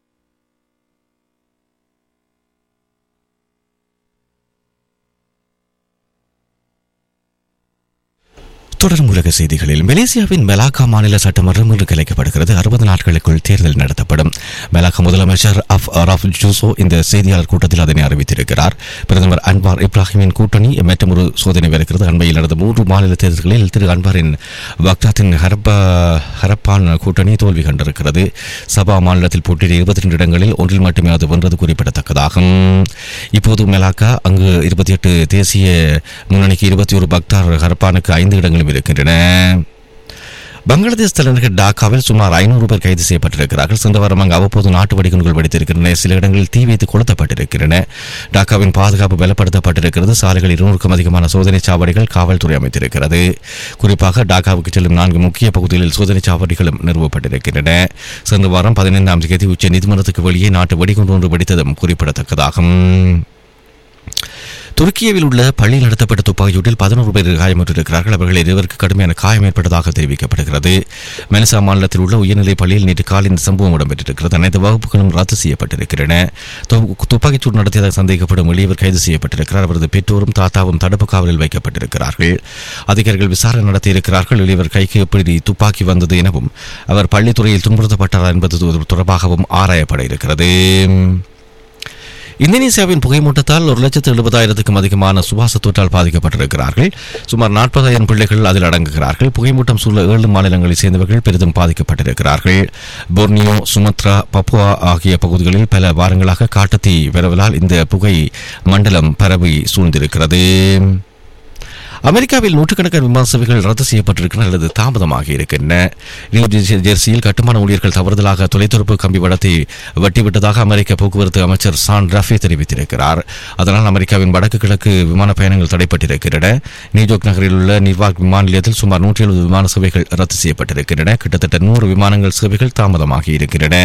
தொடரும் உலக செய்திகளில் மலேசியாவின் மெலாக்கா மாநில சட்டமன்றம் இன்று கலைக்கப்படுகிறது அறுபது நாட்களுக்குள் தேர்தல் நடத்தப்படும் மெலாக்கா முதலமைச்சர் அஃப் அரஃப் ஜூசோ இந்த செய்தியாளர் கூட்டத்தில் அதனை அறிவித்திருக்கிறார் பிரதமர் அன்வார் இப்ராஹிமின் கூட்டணி மற்றும் ஒரு சோதனை வருகிறது அண்மையில் நடந்த மூன்று மாநில தேர்தல்களில் திரு அன்வாரின் பக்தாத்தின் ஹரப்பா ஹரப்பான் கூட்டணி தோல்வி கண்டிருக்கிறது சபா மாநிலத்தில் போட்டியிட இருபத்தி ரெண்டு இடங்களில் ஒன்றில் மட்டுமே அது வென்றது குறிப்பிடத்தக்கதாகும் இப்போது மெலாக்கா அங்கு இருபத்தி எட்டு தேசிய முன்னணிக்கு இருபத்தி ஒரு பக்தார் ஹரப்பானுக்கு ஐந்து இடங்களும் இருக்கின்றன பங்களாதேஷ் தலைநகர் டாக்காவில் சுமார் ஐநூறு பேர் கைது செய்யப்பட்டிருக்கிறார்கள் சென்ற வாரம் அங்கு அவ்வப்போது நாட்டு வெடிகுண்டுகள் வெடித்திருக்கின்றன சில இடங்களில் தீ வைத்து கொளுத்தப்பட்டிருக்கின்றன டாக்காவின் பாதுகாப்பு பலப்படுத்தப்பட்டிருக்கிறது சாலைகள் இருநூறுக்கும் அதிகமான சோதனை சாவடிகள் காவல்துறை அமைத்திருக்கிறது குறிப்பாக டாக்காவுக்கு செல்லும் நான்கு முக்கிய பகுதிகளில் சோதனை சாவடிகளும் நிறுவப்பட்டிருக்கின்றன சென்ற வாரம் பதினைந்தாம் தேதி உச்ச நீதிமன்றத்துக்கு வெளியே நாட்டு வெடிகுண்டு ஒன்று வெடித்ததும் குறிப்பிடத்தக்கதாகும் துருக்கியாவில் உள்ள பள்ளியில் நடத்தப்பட்ட துப்பாக்கிச்சூட்டில் பதினோரு பேர் காயமுற்றிருக்கிறார்கள் அவர்கள் இருவருக்கு கடுமையான காயம் ஏற்பட்டதாக தெரிவிக்கப்படுகிறது மெனசா மாநிலத்தில் உள்ள உயர்நிலை பள்ளியில் நேற்று காலை இந்த சம்பவம் இடம்பெற்றிருக்கிறது அனைத்து வகுப்புகளும் ரத்து செய்யப்பட்டிருக்கின்றன து- துப்பாக்கிச்சூடு நடத்தியதாக சந்தேகப்படும் எளியவர் கைது செய்யப்பட்டிருக்கிறார் அவரது பெற்றோரும் தாத்தாவும் தடுப்பு காவலில் வைக்கப்பட்டிருக்கிறார்கள் அதிகாரிகள் விசாரணை நடத்தியிருக்கிறார்கள் எளியவர் கைக்கு எப்படி துப்பாக்கி வந்தது எனவும் அவர் பள்ளித்துறையில் துன்புறுத்தப்பட்டாரா என்பது தொ- தொடர்பாகவும் ஆராயப்பட இருக்கிறது இந்தோனேசியாவின் புகைமூட்டத்தால் ஒரு லட்சத்து எழுபதாயிரத்துக்கும் அதிகமான சுவாச தொற்றால் பாதிக்கப்பட்டிருக்கிறார்கள் சுமார் நாற்பதாயிரம் பிள்ளைகள் அதில் அடங்குகிறார்கள் புகைமூட்டம் சூழ ஏழு மாநிலங்களைச் சேர்ந்தவர்கள் பெரிதும் பாதிக்கப்பட்டிருக்கிறார்கள் போர்னியோ சுமத்ரா பப்புவா ஆகிய பகுதிகளில் பல வாரங்களாக காட்டுத்தீ விரவலால் இந்த புகை மண்டலம் பரவி சூழ்ந்திருக்கிறது அமெரிக்காவில் நூற்றுக்கணக்கான விமான சேவைகள் ரத்து செய்யப்பட்டிருக்கின்றன அல்லது தாமதமாக இருக்கின்றன நியூ ஜெர்சி- ஜெர்சியில் கட்டுமான ஊழியர்கள் தவறுதலாக தொலைத்தொடர்பு கம்பி வடத்தை வெட்டிவிட்டதாக அமெரிக்க போக்குவரத்து அமைச்சர் சான் ரஃபே தெரிவித்திருக்கிறார் அதனால் அமெரிக்காவின் வடக்கு கிழக்கு விமான பயணங்கள் தடைப்பட்டிருக்கின்றன நியூயார்க் நகரில் உள்ள நிர்வாக் விமான நிலையத்தில் சுமார் நூற்றி எழுபது விமான சேவைகள் ரத்து செய்யப்பட்டிருக்கின்றன கிட்டத்தட்ட நூறு விமானங்கள் சேவைகள் தாமதமாகி இருக்கின்றன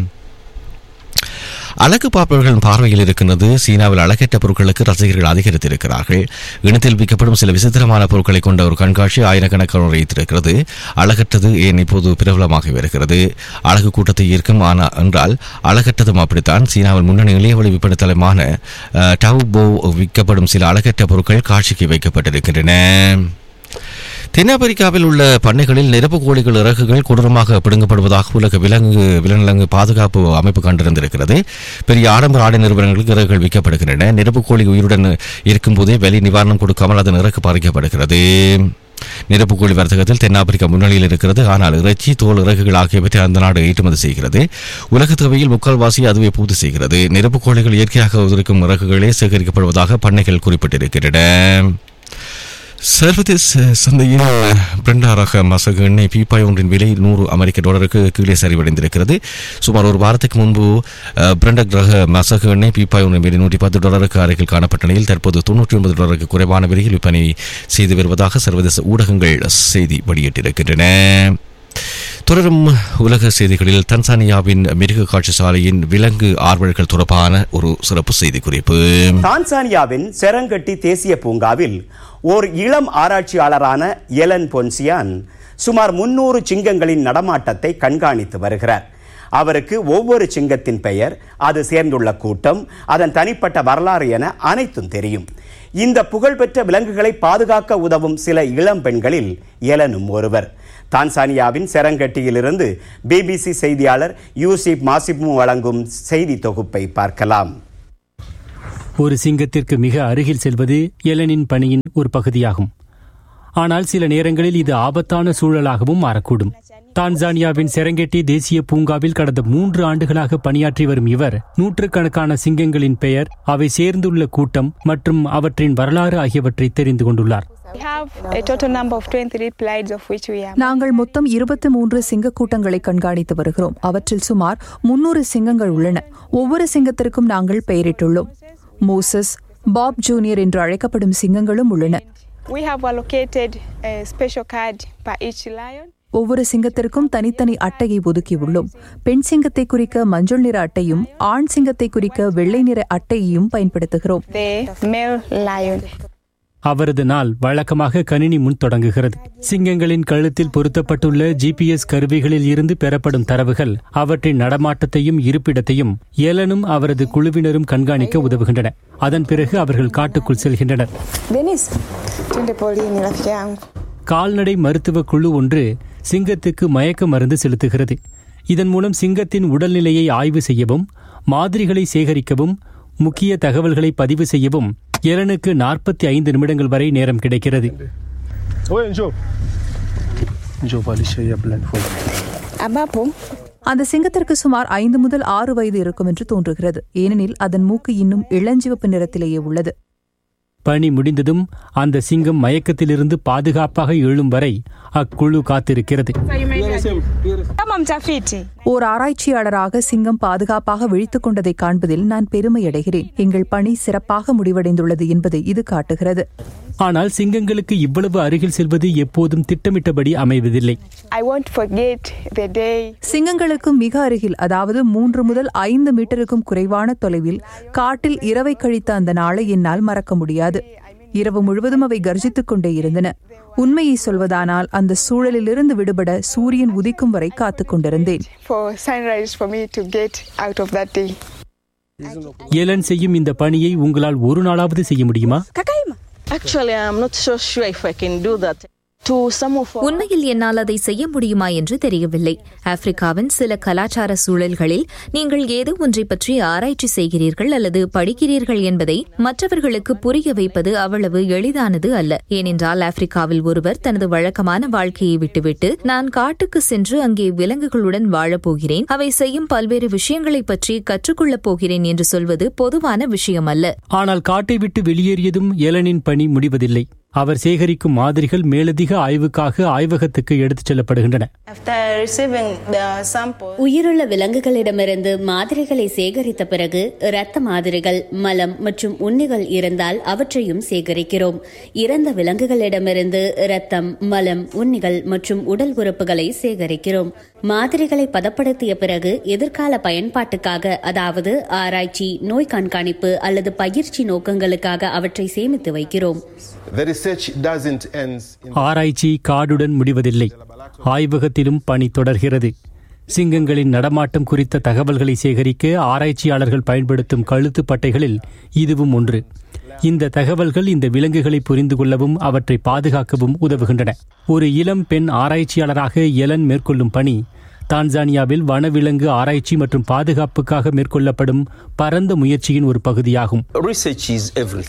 அழகு பார்ப்பவர்களின் பார்வையில் இருக்கின்றது சீனாவில் அழகற்ற பொருட்களுக்கு ரசிகர்கள் அதிகரித்திருக்கிறார்கள் இனத்தில் விற்கப்படும் சில விசித்திரமான பொருட்களை கொண்ட ஒரு கண்காட்சி ஆயிரக்கணக்கானோர் வைத்திருக்கிறது அழகற்றது ஏன் இப்போது பிரபலமாக வருகிறது அழகு கூட்டத்தை ஈர்க்கும் ஆனா என்றால் அழகற்றதும் அப்படித்தான் சீனாவில் முன்னணி இளையவழி விற்பனைத்தலமான அஹ், டவ் போ விற்கப்படும் சில அழகற்ற பொருட்கள் காட்சிக்கு வைக்கப்பட்டிருக்கின்றன தென்னாப்பிரிக்காவில் உள்ள பண்ணைகளில் நிரப்பு கோழிகள் இறகுகள் கொடூரமாக பிடுங்கப்படுவதாக உலக விலங்கு விலங்கிலங்கு பாதுகாப்பு அமைப்பு கண்டிருந்திருக்கிறது பெரிய ஆடம்பர ஆடை நிறுவனங்களுக்கு இறகுகள் விற்கப்படுகின்றன நிரப்பு கோழி உயிருடன் இருக்கும்போதே வெளி நிவாரணம் கொடுக்காமல் அதன் இறகு பறிக்கப்படுகிறது நிரப்புக்கூலி வர்த்தகத்தில் தென்னாப்பிரிக்கா முன்னணியில் இருக்கிறது ஆனால் இறைச்சி தோல் இறகுகள் ஆகியவற்றை அந்த நாடு ஏற்றுமதி செய்கிறது உலக தேவையில் முக்கால்வாசி அதுவே பூர்த்தி செய்கிறது நிரப்புக்கோழிகள் இயற்கையாக உதிர்க்கும் இறகுகளே சேகரிக்கப்படுவதாக பண்ணைகள் குறிப்பிட்டிருக்கின்றன சர்வதேச சந்தையில் பிரண்டா ரக மசகு எண்ணெய் பீப்பாய் ஒன்றின் விலை நூறு அமெரிக்க டாலருக்கு கீழே சரிவடைந்திருக்கிறது சுமார் ஒரு வாரத்துக்கு முன்பு அஹ், பிரண்டக் ரக மசகு எண்ணெய் பீப்பாய் ஒன்றின் விலை நூற்றி பத்து டாலருக்கு அருகில் காணப்பட்ட நிலையில் தற்போது தொன்னூற்றி ஒன்பது டாலருக்கு குறைவான விலையில் விற்பனை செய்து வருவதாக சர்வதேச ஊடகங்கள் செய்தி வெளியிட்டிருக்கின்றன தொடரும் உலக செய்திகளில் தன்சானியாவின் மிருக காட்சி சாலையின் விலங்கு ஆர்வலர்கள் தொடர்பான ஒரு சிறப்பு செய்தி குறிப்பு தான்சானியாவின் செரங்கட்டி தேசிய பூங்காவில் ஓர் இளம் ஆராய்ச்சியாளரான எலன் பொன்சியான் சுமார் முன்னூறு சிங்கங்களின் நடமாட்டத்தை கண்காணித்து வருகிறார் அவருக்கு ஒவ்வொரு சிங்கத்தின் பெயர் அது சேர்ந்துள்ள கூட்டம் அதன் தனிப்பட்ட வரலாறு என அனைத்தும் தெரியும் இந்த புகழ்பெற்ற விலங்குகளை பாதுகாக்க உதவும் சில இளம் பெண்களில் எலனும் ஒருவர் தான்சானியாவின் செரங்கட்டியிலிருந்து பிபிசி செய்தியாளர் யூசிப் மாசிபு வழங்கும் செய்தி தொகுப்பை பார்க்கலாம் ஒரு சிங்கத்திற்கு மிக அருகில் செல்வது எலனின் பணியின் ஒரு பகுதியாகும் ஆனால் சில நேரங்களில் இது ஆபத்தான சூழலாகவும் மாறக்கூடும் தான்சானியாவின் செரங்கெட்டி தேசிய பூங்காவில் கடந்த மூன்று ஆண்டுகளாக பணியாற்றி வரும் இவர் நூற்றுக்கணக்கான சிங்கங்களின் பெயர் அவை சேர்ந்துள்ள கூட்டம் மற்றும் அவற்றின் வரலாறு ஆகியவற்றை தெரிந்து கொண்டுள்ளார் We have a total number of 23 plies of which we are. நாங்கள் மொத்தம் இருபத்தி மூன்று சிங்க கூட்டங்களை கண்காணித்து வருகிறோம் அவற்றில் சுமார் முன்னூறு சிங்கங்கள் உள்ளன ஒவ்வொரு சிங்கத்திற்கும் நாங்கள் பெயரிட்டுள்ளோம் மோசஸ் பாப் ஜூனியர் என்று அழைக்கப்படும் சிங்கங்களும் உள்ளன We have allocated a special card per each lion. ஒவ்வொரு சிங்கத்திற்கும் தனித்தனி அட்டையை ஒதுக்கியுள்ளோம் பெண் சிங்கத்தை குறிக்க மஞ்சள் நிற அட்டையும் ஆண் சிங்கத்தை குறிக்க வெள்ளை நிற அட்டையையும் பயன்படுத்துகிறோம் The male lion. அவரது நாள் வழக்கமாக கணினி முன் தொடங்குகிறது சிங்கங்களின் கழுத்தில் பொருத்தப்பட்டுள்ள ஜிபிஎஸ் கருவிகளில் இருந்து பெறப்படும் தரவுகள் அவற்றின் நடமாட்டத்தையும் இருப்பிடத்தையும் ஏலனும் அவரது குழுவினரும் கண்காணிக்க உதவுகின்றன அதன் பிறகு அவர்கள் காட்டுக்குள் செல்கின்றனர் Dennis, twende polini rafiki yangu. கால்நடை மருத்துவ குழு ஒன்று சிங்கத்துக்கு மயக்க மருந்து செலுத்துகிறது இதன் மூலம் சிங்கத்தின் உடல்நிலையை ஆய்வு செய்யவும் மாதிரிகளை சேகரிக்கவும் முக்கிய தகவல்களை பதிவு செய்யவும் எலனுக்கு நாற்பத்தி ஐந்து நிமிடங்கள் வரை நேரம் கிடைக்கிறது Ambapo அந்த சிங்கத்திற்கு சுமார் ஐந்து முதல் ஆறு வயது இருக்கும் என்று தோன்றுகிறது ஏனெனில் அதன் மூக்கு இன்னும் இளஞ்சிவப்பு நிறத்திலேயே உள்ளது பணி முடிந்ததும் அந்த சிங்கம் மயக்கத்திலிருந்து பாதுகாப்பாக எழும் வரை அக்குழு காத்திருக்கிறது kama mtafiti ஓர் ஆராய்ச்சியாளராக சிங்கம் பாதுகாப்பாக விழித்துக் கொண்டதை காண்பதில் நான் பெருமையடைகிறேன் எங்கள் பணி சிறப்பாக முடிவடைந்துள்ளது என்பதை இது காட்டுகிறது ஆனால் சிங்கங்களுக்கு இவ்வளவு அருகில் செல்வது எப்போதும் திட்டமிட்டபடி அமைவதில்லை I won't forget the day சிங்கங்களுக்கு மிக அருகில் அதாவது மூன்று முதல் ஐந்து மீட்டருக்கும் குறைவான தொலைவில் காட்டில் இரவை கழித்த அந்த நாளை என்னால் மறக்க முடியாது இரவு முழுவதும் அவை கர்ஜித்துக் கொண்டே இருந்தன உண்மையை சொல்வதானால் அந்த சூழலிலிருந்து விடுபட சூரியன் உதிக்கும் வரை காத்துக் கொண்டிருந்தேன் for sunrise for me to get out of that day. ஏலன் செய்யும் இந்த பணியை உங்களால் ஒரு நாளாவது செய்ய முடியுமா Actually, I'm not so sure if I can do that. To some of our உண்மையில் என்னால் அதை செய்ய முடியுமா என்று தெரியவில்லை ஆப்பிரிக்காவின் சில கலாச்சார சூழல்களில் நீங்கள் ஏதோ ஒன்றை பற்றி ஆராய்ச்சி செய்கிறீர்கள் அல்லது படிக்கிறீர்கள் என்பதை மற்றவர்களுக்கு புரிய வைப்பது அவ்வளவு எளிதானது அல்ல ஏனென்றால் ஆப்பிரிக்காவில் ஒருவர் தனது வழக்கமான வாழ்க்கையை விட்டுவிட்டு நான் காட்டுக்கு சென்று அங்கே விலங்குகளுடன் வாழப் போகிறேன் அவை செய்யும் பல்வேறு விஷயங்களைப் பற்றி கற்றுக்கொள்ளப் போகிறேன் என்று சொல்வது பொதுவான விஷயம் அல்ல ஆனால் காட்டை விட்டு வெளியேறியதும் ஏலனின் பணி முடிவதில்லை அவர் சேகரிக்கும் மாதிரிகள் மேலதிக ஆய்வுக்காக ஆய்வகத்துக்கு எடுத்துச் செல்லப்படுகின்றன after receiving the sample, உயிருள்ள விலங்குகளிடமிருந்து மாதிரிகளை சேகரித்த பிறகு இரத்த மாதிரிகள் மலம் மற்றும் உண்ணிகள் இருந்தால் அவற்றையும் சேகரிக்கிறோம் இறந்த விலங்குகளிடமிருந்து இரத்தம் மலம் உண்ணிகள் மற்றும் உடல் உறுப்புகளை சேகரிக்கிறோம் மாதிரிகளை பதப்படுத்திய பிறகு எதிர்கால பயன்பாட்டுக்காக அதாவது ஆராய்ச்சி நோய் கண்காணிப்பு அல்லது பயிற்சி நோக்கங்களுக்காக அவற்றை சேமித்து வைக்கிறோம் The research doesn't end in ஆராய்ச்சி காடுடன் முடிவதில்லை ஆய்வகத்திலும் பணி தொடர்கிறது சிங்கங்களின் நடமாட்டம் குறித்த தகவல்களை சேகரிக்க ஆராய்ச்சியாளர்கள் பயன்படுத்தும் கழுத்து பட்டைகளில் இதுவும் ஒன்று இந்த தகவல்கள் இந்த விலங்குகளை புரிந்து கொள்ளவும் அவற்றை பாதுகாக்கவும் உதவுகின்றன ஒரு இளம் பெண் ஆராய்ச்சியாளராக எலன் மேற்கொள்ளும் பணி தான்சானியாவில் வனவிலங்கு ஆராய்ச்சி மற்றும் பாதுகாப்புக்காக மேற்கொள்ளப்படும் பரந்த முயற்சியின் ஒரு பகுதியாகும் Research is everything.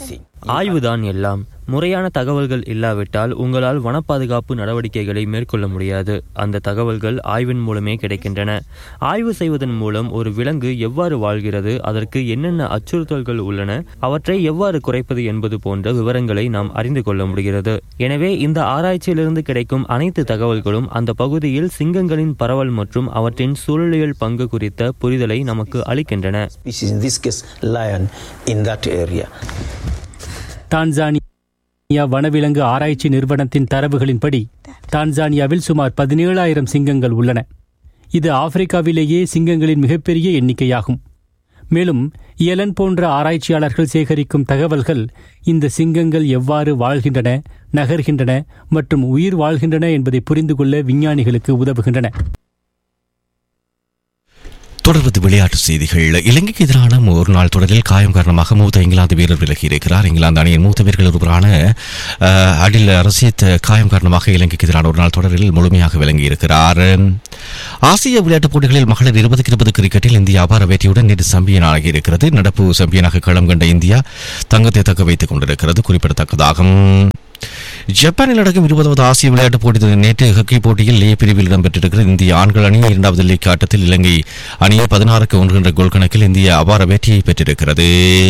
ஆய்வுதான் எல்லாம் முறையான தகவல்கள் இல்லாவிட்டால் உங்களால் வன பாதுகாப்பு நடவடிக்கைகளை மேற்கொள்ள முடியாது அந்த தகவல்கள் ஆய்வின் மூலமே கிடைக்கின்றன ஆய்வு செய்வதன் மூலம் ஒரு விலங்கு எவ்வாறு வாழ்கிறது அதற்கு என்னென்ன அச்சுறுத்தல்கள் உள்ளன அவற்றை எவ்வாறு குறைப்பது என்பது போன்ற விவரங்களை நாம் அறிந்து கொள்ள முடிகிறது எனவே இந்த ஆராய்ச்சியிலிருந்து கிடைக்கும் அனைத்து தகவல்களும் அந்த பகுதியில் சிங்கங்களின் பரவல் மற்றும் அவற்றின் சூழலியல் பங்கு குறித்த புரிதலை நமக்கு அளிக்கின்றன species, in this case lion, in that area. Tanzania வனவிலங்கு ஆராய்ச்சி நிறுவனத்தின் தரவுகளின்படி டான்சானியாவில் சுமார் பதினேழாயிரம் சிங்கங்கள் உள்ளன இது ஆப்பிரிக்காவிலேயே சிங்கங்களின் மிகப்பெரிய எண்ணிக்கையாகும் மேலும் இயலன் போன்ற ஆராய்ச்சியாளர்கள் சேகரிக்கும் தகவல்கள் இந்த சிங்கங்கள் எவ்வாறு வாழ்கின்றன நகர்கின்றன மற்றும் உயிர் வாழ்கின்றன என்பதை புரிந்து கொள்ள விஞ்ஞானிகளுக்கு உதவுகின்றன தொடர்வது விளையாட்டு செய்திகள் இலங்கைக்கு எதிரான ஒரு நாள் தொடரில் காயம் காரணமாக மூத்த இங்கிலாந்து வீரர் விலகி இருக்கிறார் இங்கிலாந்து அணியின் மூத்த வீரர்கள் ஒருவரான அஹ், அடில் ரசீத் காயம் காரணமாக இலங்கைக்கு எதிரான ஒரு நாள் தொடரில் முழுமையாக விளங்கி இருக்கிறார் ஆசிய விளையாட்டுப் போட்டிகளில் மகளிர் இருபதுக்கு இருபது கிரிக்கெட்டில் இந்தியா அபார வெற்றியுடன் நேற்று சாம்பியன் ஆகி இருக்கிறது நடப்பு சாம்பியனாக களம் கண்ட இந்தியா தங்கத்தை தக்க வைத்துக் கொண்டிருக்கிறது குறிப்பிடத்தக்கதாகும் ஜப்பானில் நடக்கும் இருபதாவது ஆசிய விளையாட்டுப் போட்டி நேற்று ஹக்கி போட்டியில் ஏ பிரிவில் இடம்பெற்றிருக்கிறது இந்திய ஆண்கள் அணி இரண்டாவது லீக் ஆட்டத்தில் இலங்கை அணியை பதினாறுக்கு ஒன்று என்ற கோல் கணக்கில் இந்தியா அபார வெற்றியை பெற்றிருக்கிறது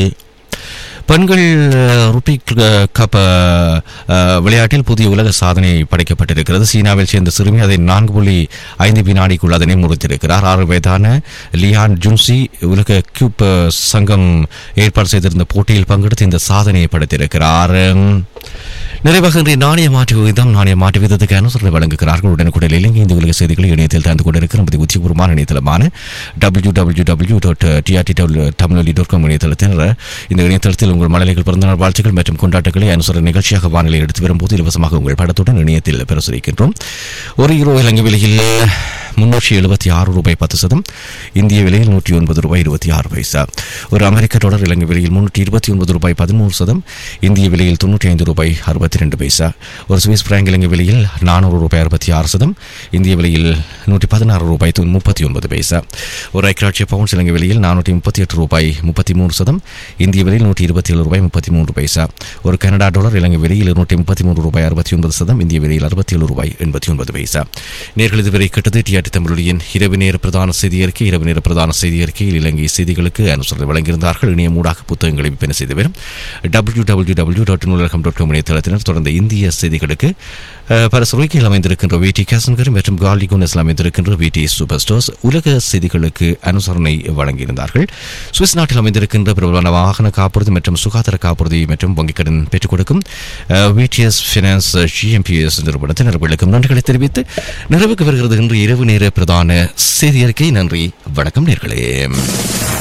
பெண்கள் அஹ், ருபிக் அஹ், கப் அஹ், அஹ், விளையாட்டில் புதிய உலக சாதனை படைக்கப்பட்டிருக்கிறது சீனாவில் சேர்ந்த சிறுமி அதை நான்கு புள்ளி ஐந்து வினாடிக்குள் அதனை முறித்திருக்கிறார் ஆறு வயதான லியான் ஜுன்சி உலக கியூப் அஹ், சங்கம் ஏற்பாடு செய்திருந்த போட்டியில் பங்கெடுத்து இந்த சாதனையை படைத்திருக்கிறார் நிறைவாக இன்றைய நாணய மாற்று விகிதம் நாணய மாற்று விகிதத்துக்கு அனுசரணை வழங்குகிறார்கள் உடனுக்குடன் இலங்கை இந்த உலக செய்திகளை இணையத்தில் தந்து கொண்டிருக்கிற நமது உத்தியபூர்வமான இணையதளமான W W W dot TRT Tamiloli dot com இணையதளத்தில் இந்த இணையதளத்தில் உங்கள் மலைகள் பிறந்தநாள் வாழ்த்துக்கள் மற்றும் கொண்டாட்டங்களை அனுசரணை நிகழ்ச்சியாக வானிலை எடுத்து வரும்போது இலவசமாக உங்கள் படத்துடன் இணையத்தில் பிரசுரிக்கின்றோம் ஒரு யூரோ இலங்கை விலையில் முன்னூற்றி எழுபத்தி ஆறு ரூபாய் பத்து சதம் இந்திய விலையில் நூற்றி ஒன்பது ரூபாய் இருபத்தி ஆறு பைசா ஒரு அமெரிக்க டாலர் இலங்கை விலையில் முன்னூற்றி இருபத்தி ஒன்பது ரூபாய் பதிமூன்று சதம் இந்திய விலையில் தொண்ணூற்றி ஐந்து ரூபாய் அறுபத்தி ரெண்டு பைசா ஒரு சுவிஸ் பிராங்க் இலங்கை விலையில் நானூறு ரூபாய் அறுபத்தி ஆறு சதம் இந்திய விலையில் நூற்றி பதினாறு ரூபாய் தொ- முப்பத்தி ஒன்பது பைசா ஒரு ஐக்கிராட்சிய பவுன்ஸ் இலங்கை விலையில் நானூற்றி முப்பத்தி எட்டு ரூபாய் முப்பத்தி மூன்று சதம் இந்திய விலையில் நூற்றி இருபத்தி ஏழு ரூபாய் முப்பத்தி மூன்று பைசா ஒரு கனடா டாலர் இலங்கை விலையில் இருநூற்றி முப்பத்தி மூன்று ரூபாய் அறுபத்தி ஒன்பது சதம் இந்திய விலையில் அறுபத்தி ஏழு ரூபாய் எண்பத்தி ஒன்பது பைசா நேர்கள் இதுவரை கேட்டது டிஆர்டி தமிழொலியின் இரவு நேர பிரதான செய்தி அறிக்கை இரவு நேர பிரதான செய்தி அறிக்கையில் இலங்கை செய்திகளுக்கு அனுசரணை வழங்கியிருந்தார்கள் இணையமூடாக புத்தகங்களை விற்பனை செய்து வரும் W W W dot Noolaham dot com இணையதளத்தினர் தொடர்ந்து இந்திய செய்திகளுக்கு அஹ், பல சுவைக்கையில் அமைந்திருக்கின்ற விடி கேசன்கர் மற்றும் காலி குனஸில் அமைந்திருக்கின்ற விடி சூப்பர் ஸ்டோர்ஸ் உலக செய்திகளுக்கு அனுசரணை வழங்கியிருந்தார்கள் சுவிஸ் நாட்டில் அமைந்திருக்கின்ற பிரபலமான வாகன காப்புறுதி மற்றும் சுகாதார காப்புறுதி மற்றும் வங்கிக் கடன் பெற்றுக் கொடுக்கும் விடிஎஸ் ஃபினான்ஸ் ஜிஎம்பிஎஸ் நிறுவனத்தினர்களுக்கும் நன்றிகளை தெரிவித்து நிறைவுக்கு வருகிறது இன்று இரவு நேர பிரதான செய்தி அறிக்கை நன்றி வணக்கம் நேர்களே